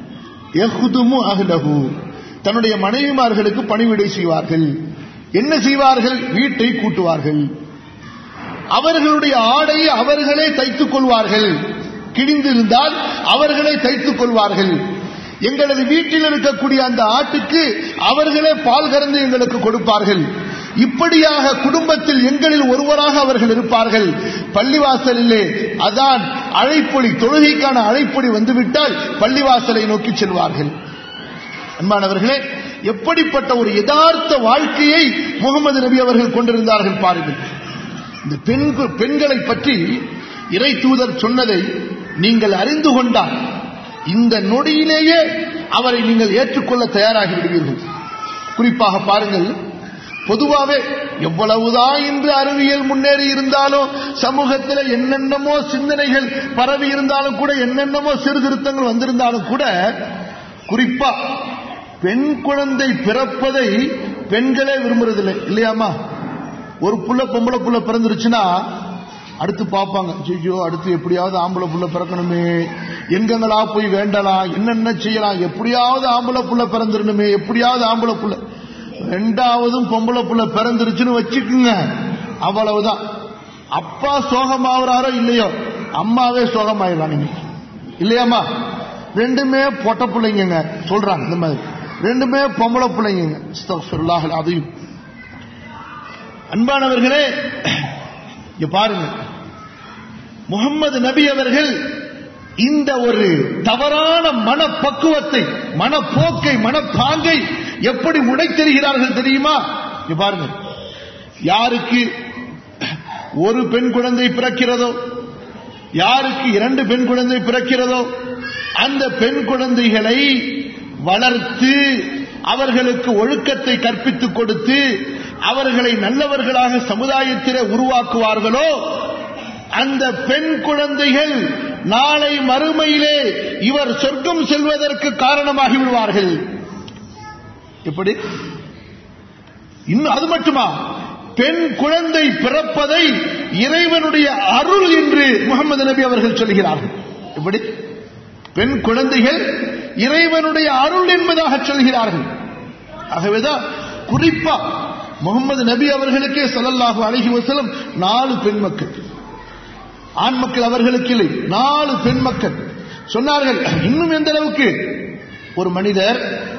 அஹ்லஹு தன்னுடைய மனைவிமார்களுக்கு பணிவிடை செய்வார்கள் என்ன செய்வார்கள் வீட்டை கூட்டுவார்கள் அவர்களுடைய ஆடையை அவர்களே தைத்துக் கொள்வார்கள் கிழிந்திருந்தால் அவர்களே தைத்துக் கொள்வார்கள் எங்களது வீட்டில் இருக்கக்கூடிய அந்த ஆட்டுக்கு அவர்களே பால் கறந்து எங்களுக்கு கொடுப்பார்கள் இப்படியாக குடும்பத்தில் எங்களில் ஒருவராக அவர்கள் இருப்பார்கள் பள்ளிவாசலிலே அதான் அழைப்பொடி தொழுகைக்கான அழைப்பொடி வந்துவிட்டால் பள்ளிவாசலை நோக்கி செல்வார்கள் அன்பானவர்களே எப்படிப்பட்ட ஒரு யதார்த்த வாழ்க்கையை முகமது நபி அவர்கள் கொண்டிருந்தார்கள் பாருங்கள் இந்த பெண் பெண்களை பற்றி இறை தூதர் சொன்னதை நீங்கள் அறிந்து கொண்டால் இந்த நொடியிலேயே அவரை நீங்கள் ஏற்றுக்கொள்ள தயாராகி விடுவீர்கள் குறிப்பாக பாருங்கள் பொதுவாகவே எவ்வளவுதான் இன்று அறிவியல் முன்னேறி இருந்தாலும் சமூகத்தில் என்னென்னமோ சிந்தனைகள் பரவி இருந்தாலும் கூட என்னென்னமோ சீர்திருத்தங்கள் வந்திருந்தாலும் கூட குறிப்பா பெண் குழந்தை பிறப்பதை பெண்களே விரும்புறதில்லை இல்லையாமா ஒரு புள்ள பொம்பளை புள்ள பிறந்துருச்சுன்னா அடுத்து பார்ப்பாங்க ஐயோ அடுத்து எப்படியாவது ஆம்பளை புள்ள பிறக்கணுமே எங்கெங்களா போய் வேண்டலாம் என்னென்ன செய்யலாம் எப்படியாவது ஆம்பளை புள்ள பிறந்துடணுமே எப்படியாவது ஆம்பளை புள்ள ரெண்டாவதும் பொம்பளை புள்ள பிறந்துருச்சுன்னு வச்சுக்குங்க அவ்வளவுதான் அப்பா சோகமாகறாரோ இல்லையோ அம்மாவே சோகமாயிடலாம் நீங்க இல்லையாம்மா ரெண்டுமே பொட்ட பிள்ளைங்க சொல்றாங்க இந்த மாதிரி ரெண்டுமே பொம்பளை பிள்ளைங்க அஸ்தக்ஃபிருல்லாஹ் அதையும் அன்பானவர்களே இங்க பாருங்க முகமது நபி அவர்கள் இந்த ஒரு தவறான மனப்பக்குவத்தை மனப்போக்கை மனப்பாங்கை எப்படி உடைத்தெறிகிறார்கள் தெரியுமா இங்க பாருங்க யாருக்கு ஒரு பெண் குழந்தை பிறக்கிறதோ யாருக்கு இரண்டு பெண் குழந்தை பிறக்கிறதோ அந்த பெண் குழந்தைகளை வளர்த்து அவர்களுக்கு ஒழுக்கத்தை கற்பித்துக் கொடுத்து அவர்களை நல்லவர்களாக சமுதாயத்திலே உருவாக்குவார்களோ அந்த பெண் குழந்தைகள் நாளை மறுமையிலே இவர் சொர்க்கம் செல்வதற்கு காரணமாகி விடுவார்கள் எப்படி இன்னும் அது மட்டுமா பெண் குழந்தை பிறப்பதை இறைவனுடைய அருள் என்று முகமது நபி அவர்கள் சொல்கிறார்கள் எப்படி பெண் குழந்தைகள் இறைவனுடைய அருள் என்பதாக சொல்கிறார்கள் ஆகவேதான் குறிப்பா முகமது நபி அவர்களுக்கே சொல்லல்லாஹு அழகி வசலம் நாலு பெண் மக்கள் ஆண் மக்கள் அவர்களுக்கு இல்லை நாலு பெண் மக்கள் சொன்னார்கள் இன்னும் எந்த அளவுக்கு ஒரு மனிதர்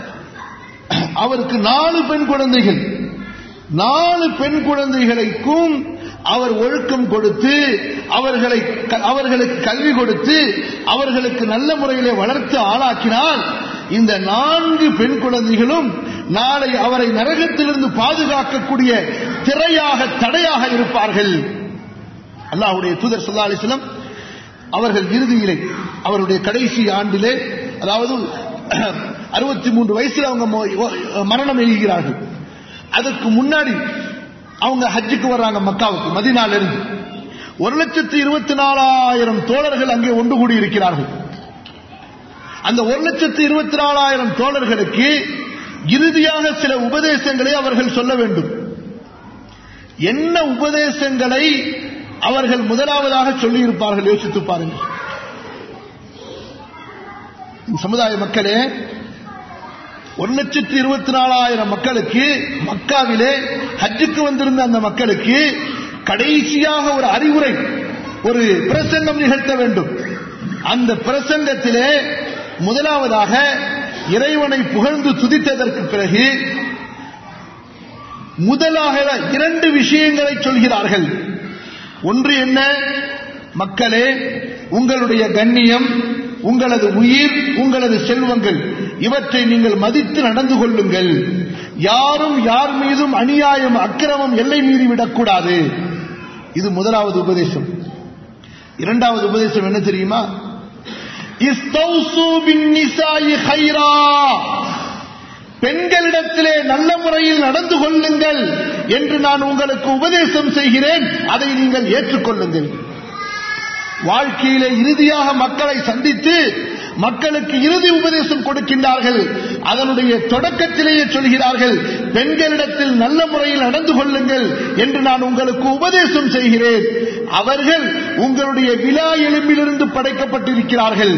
அவருக்கு நாலு பெண் குழந்தைகள் நாலு பெண் குழந்தைகளுக்கும் அவர் ஒழுக்கம் கொடுத்து அவர்களை அவர்களுக்கு கல்வி கொடுத்து அவர்களுக்கு நல்ல முறையிலே வளர்த்து ஆளாக்கினால் இந்த நான்கு பெண் குழந்தைகளும் நாளை அவரை நரகத்திலிருந்து பாதுகாக்கக்கூடிய திரையாக தடையாக இருப்பார்கள் அல்லாஹுடைய தூதர் சொல்லா அலிஸ்லம் அவர்கள் இறுதியிலே அவருடைய கடைசி ஆண்டிலே அதாவது அறுபத்தி மூன்று வயசுல அவங்க மரணம் எழுகிறார்கள் அதுக்கு முன்னாடி அவங்க ஹஜ்ஜுக்கு வர்றாங்க மக்காவுக்கு மதினால இருந்து ஒரு லட்சத்தி இருபத்தி நாலாயிரம் தோழர்கள் அங்கே ஒன்று கூடி இருக்கிறார்கள் அந்த ஒரு லட்சத்தி இருபத்தி நாலாயிரம் தோழர்களுக்கு இறுதியாக சில உபதேசங்களை அவர்கள் சொல்ல வேண்டும் என்ன உபதேசங்களை அவர்கள் முதலாவதாக சொல்லி இருப்பார்கள் யோசித்து பாருங்கள் சமுதாய மக்களே ஒரு லட்சத்தி இருபத்தி நாலாயிரம் மக்களுக்கு மக்காவிலே ஹஜ்ஜுக்கு வந்திருந்த அந்த மக்களுக்கு கடைசியாக ஒரு அறிவுரை ஒரு பிரசங்கம் நிகழ்த்த வேண்டும் அந்த பிரசங்கத்திலே முதலாவதாக இறைவனை புகழ்ந்து துதித்ததற்கு பிறகு முதலாக இரண்டு விஷயங்களை சொல்கிறார்கள் ஒன்று என்ன மக்களே உங்களுடைய கண்ணியம் உங்களது உயிர் உங்களது செல்வங்கள் இவற்றை நீங்கள் மதித்து நடந்து கொள்ளுங்கள் யாரும் யார் மீதும் அநியாயம் அக்கிரமம் எல்லை மீறி விடக்கூடாது இது முதலாவது உபதேசம் இரண்டாவது உபதேசம் என்ன தெரியுமா பெண்களிடத்திலே நல்ல முறையில் நடந்து கொள்ளுங்கள் என்று நான் உங்களுக்கு உபதேசம் செய்கிறேன் அதை நீங்கள் ஏற்றுக்கொள்ளுங்கள் வாழ்க்கையிலே இறுதியாக மக்களை சந்தித்து மக்களுக்கு இறுதி உபதேசம் கொடுக்கின்றார்கள் அதனுடைய தொடக்கத்திலேயே சொல்கிறார்கள் பெண்களிடத்தில் நல்ல முறையில் நடந்து கொள்ளுங்கள் என்று நான் உங்களுக்கு உபதேசம் செய்கிறேன் அவர்கள் உங்களுடைய விழா எலும்பிலிருந்து படைக்கப்பட்டிருக்கிறார்கள்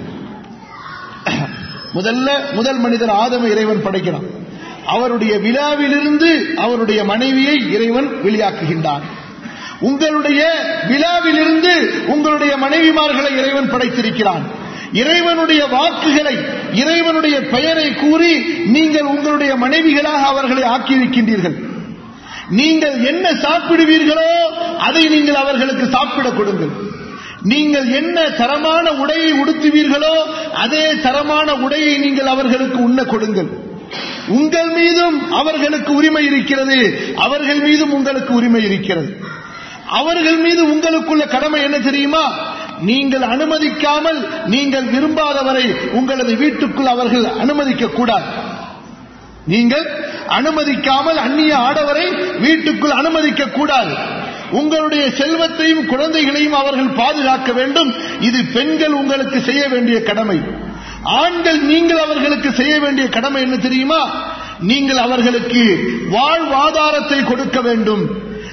முதல்ல முதல் மனிதர் ஆதம இறைவன் படைக்கிறான் அவருடைய விழாவிலிருந்து அவருடைய மனைவியை இறைவன் வெளியாக்குகின்றான் உங்களுடைய விழாவிலிருந்து உங்களுடைய மனைவிமார்களை இறைவன் படைத்திருக்கிறான் இறைவனுடைய வாக்குகளை இறைவனுடைய பெயரை கூறி நீங்கள் உங்களுடைய மனைவிகளாக அவர்களை ஆக்கியிருக்கின்றீர்கள் நீங்கள் என்ன சாப்பிடுவீர்களோ அதை நீங்கள் அவர்களுக்கு சாப்பிட கொடுங்கள் நீங்கள் என்ன தரமான உடையை உடுத்துவீர்களோ அதே தரமான உடையை நீங்கள் அவர்களுக்கு உண்ண கொடுங்கள் உங்கள் மீதும் அவர்களுக்கு உரிமை இருக்கிறது அவர்கள் மீதும் உங்களுக்கு உரிமை இருக்கிறது அவர்கள் மீது உங்களுக்குள்ள கடமை என்ன தெரியுமா நீங்கள் அனுமதிக்காமல் நீங்கள் விரும்பாதவரை உங்களது வீட்டுக்குள் அவர்கள் அனுமதிக்க கூடாது நீங்கள் அனுமதிக்காமல் அந்நிய ஆடவரை வீட்டுக்குள் அனுமதிக்க கூடாது உங்களுடைய செல்வத்தையும் குழந்தைகளையும் அவர்கள் பாதுகாக்க வேண்டும் இது பெண்கள் உங்களுக்கு செய்ய வேண்டிய கடமை ஆண்கள் நீங்கள் அவர்களுக்கு செய்ய வேண்டிய கடமை என்ன தெரியுமா நீங்கள் அவர்களுக்கு வாழ்வாதாரத்தை கொடுக்க வேண்டும்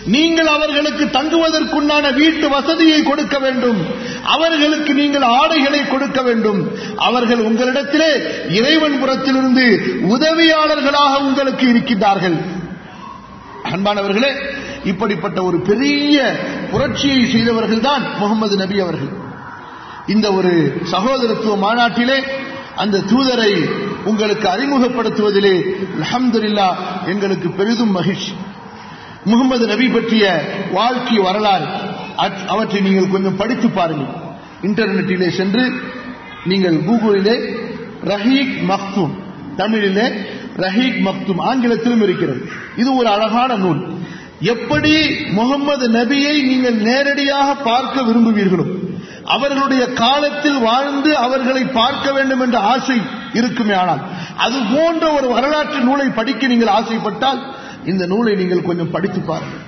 நீங்கள் அவர்களுக்கு தங்குவதற்குண்டான வீட்டு வசதியை கொடுக்க வேண்டும் அவர்களுக்கு நீங்கள் ஆடைகளை கொடுக்க வேண்டும் அவர்கள் உங்களிடத்திலே இறைவன் புறத்திலிருந்து உதவியாளர்களாக உங்களுக்கு இருக்கின்றார்கள் அன்பானவர்களே இப்படிப்பட்ட ஒரு பெரிய புரட்சியை செய்தவர்கள் தான் முகமது நபி அவர்கள் இந்த ஒரு சகோதரத்துவ மாநாட்டிலே அந்த தூதரை உங்களுக்கு அறிமுகப்படுத்துவதிலே அல்ஹம்துலில்லா எங்களுக்கு பெரிதும் மகிழ்ச்சி முகமது நபி பற்றிய வாழ்க்கை வரலாறு அத்- அவற்றை நீங்கள் கொஞ்சம் படித்து பாருங்கள் இன்டர்நெட்டிலே சென்று நீங்கள் கூகுளிலே ரஹீக் மக்தூம் தமிழிலே ரஹீக் மக்தூம் ஆங்கிலத்திலும் இருக்கிறது இது ஒரு அழகான நூல் எப்படி முகமது நபியை நீங்கள் நேரடியாக பார்க்க விரும்புவீர்களோ அவர்களுடைய காலத்தில் வாழ்ந்து அவர்களை பார்க்க வேண்டும் என்ற ஆசை இருக்குமே ஆனால் அது போன்ற ஒரு வரலாற்று நூலை படிக்க நீங்கள் ஆசைப்பட்டால் இந்த நூலை நீங்கள் கொஞ்சம் படித்து பாருங்கள்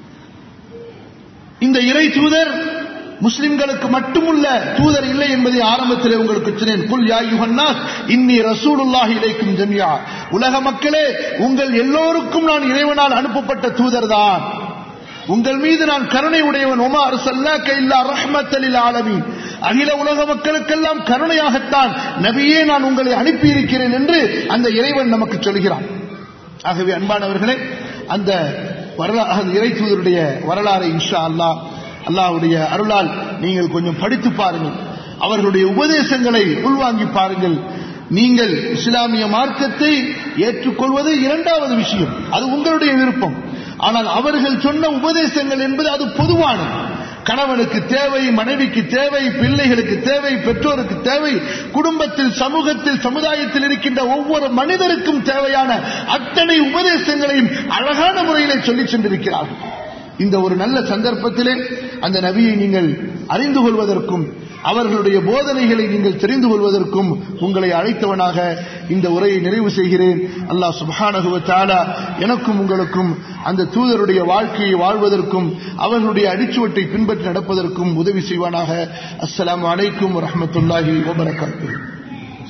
இந்த இறை தூதர் முஸ்லிம்களுக்கு மட்டுமுள்ள தூதர் இல்லை என்பதை ஆரம்பத்திலே உங்களுக்கு சொன்னேன் குல் யா யுஹன்னாஸ் இன்னி ரசூலுல்லாஹி இலைக்கும் ஜமியா உலக மக்களே உங்கள் எல்லோருக்கும் நான் இறைவனால் அனுப்பப்பட்ட தூதர்தான் உங்கள் மீது நான் கருணை உடையவன் ஒமா அரசல்லாக்க இல்லா ரஹ்மத்தலில் ஆலமீன் அகில உலக மக்களுக்கெல்லாம் கருணையாகத்தான் நபியே நான் உங்களை அனுப்பியிருக்கிறேன் என்று அந்த இறைவன் நமக்கு சொல்கிறான் ஆகவே அன்பானவர்களே அந்த வரலா அந்த இறை தூதருடைய வரலாறை இன்ஷா அல்லாஹ் அல்லாஹ்வுடைய அருளால் நீங்கள் கொஞ்சம் படித்து பாருங்கள் அவர்களுடைய உபதேசங்களை உள்வாங்கி பாருங்கள் நீங்கள் இஸ்லாமிய மார்க்கத்தை ஏற்றுக்கொள்வது இரண்டாவது விஷயம் அது உங்களுடைய விருப்பம் ஆனால் அவர்கள் சொன்ன உபதேசங்கள் என்பது அது பொதுவானது கணவனுக்கு தேவை மனைவிக்கு தேவை பிள்ளைகளுக்கு தேவை பெற்றோருக்கு தேவை குடும்பத்தில் சமூகத்தில் சமுதாயத்தில் இருக்கின்ற ஒவ்வொரு மனிதருக்கும் தேவையான அத்தனை உபதேசங்களையும் அழகான முறையிலே சொல்லிச் சென்றிருக்கிறார்கள் இந்த ஒரு நல்ல சந்தர்ப்பத்திலே அந்த நபியை நீங்கள் அறிந்து கொள்வதற்கும் அவர்களுடைய போதனைகளை நீங்கள் தெரிந்து கொள்வதற்கும் உங்களை அழைத்தவனாக இந்த உரையை நிறைவு செய்கிறேன் அல்லாஹ் சுப்ஹானஹு வ தஆலா எனக்கும் உங்களுக்கும் அந்த தூதருடைய வாழ்க்கையை வாழ்வதற்கும் அவர்களுடைய அடிச்சுவட்டை பின்பற்றி நடப்பதற்கும் உதவி செய்வானாக அஸ்ஸலாமு அலைக்கும் வரஹ்மத்துல்லாஹி வபரகாத்துஹு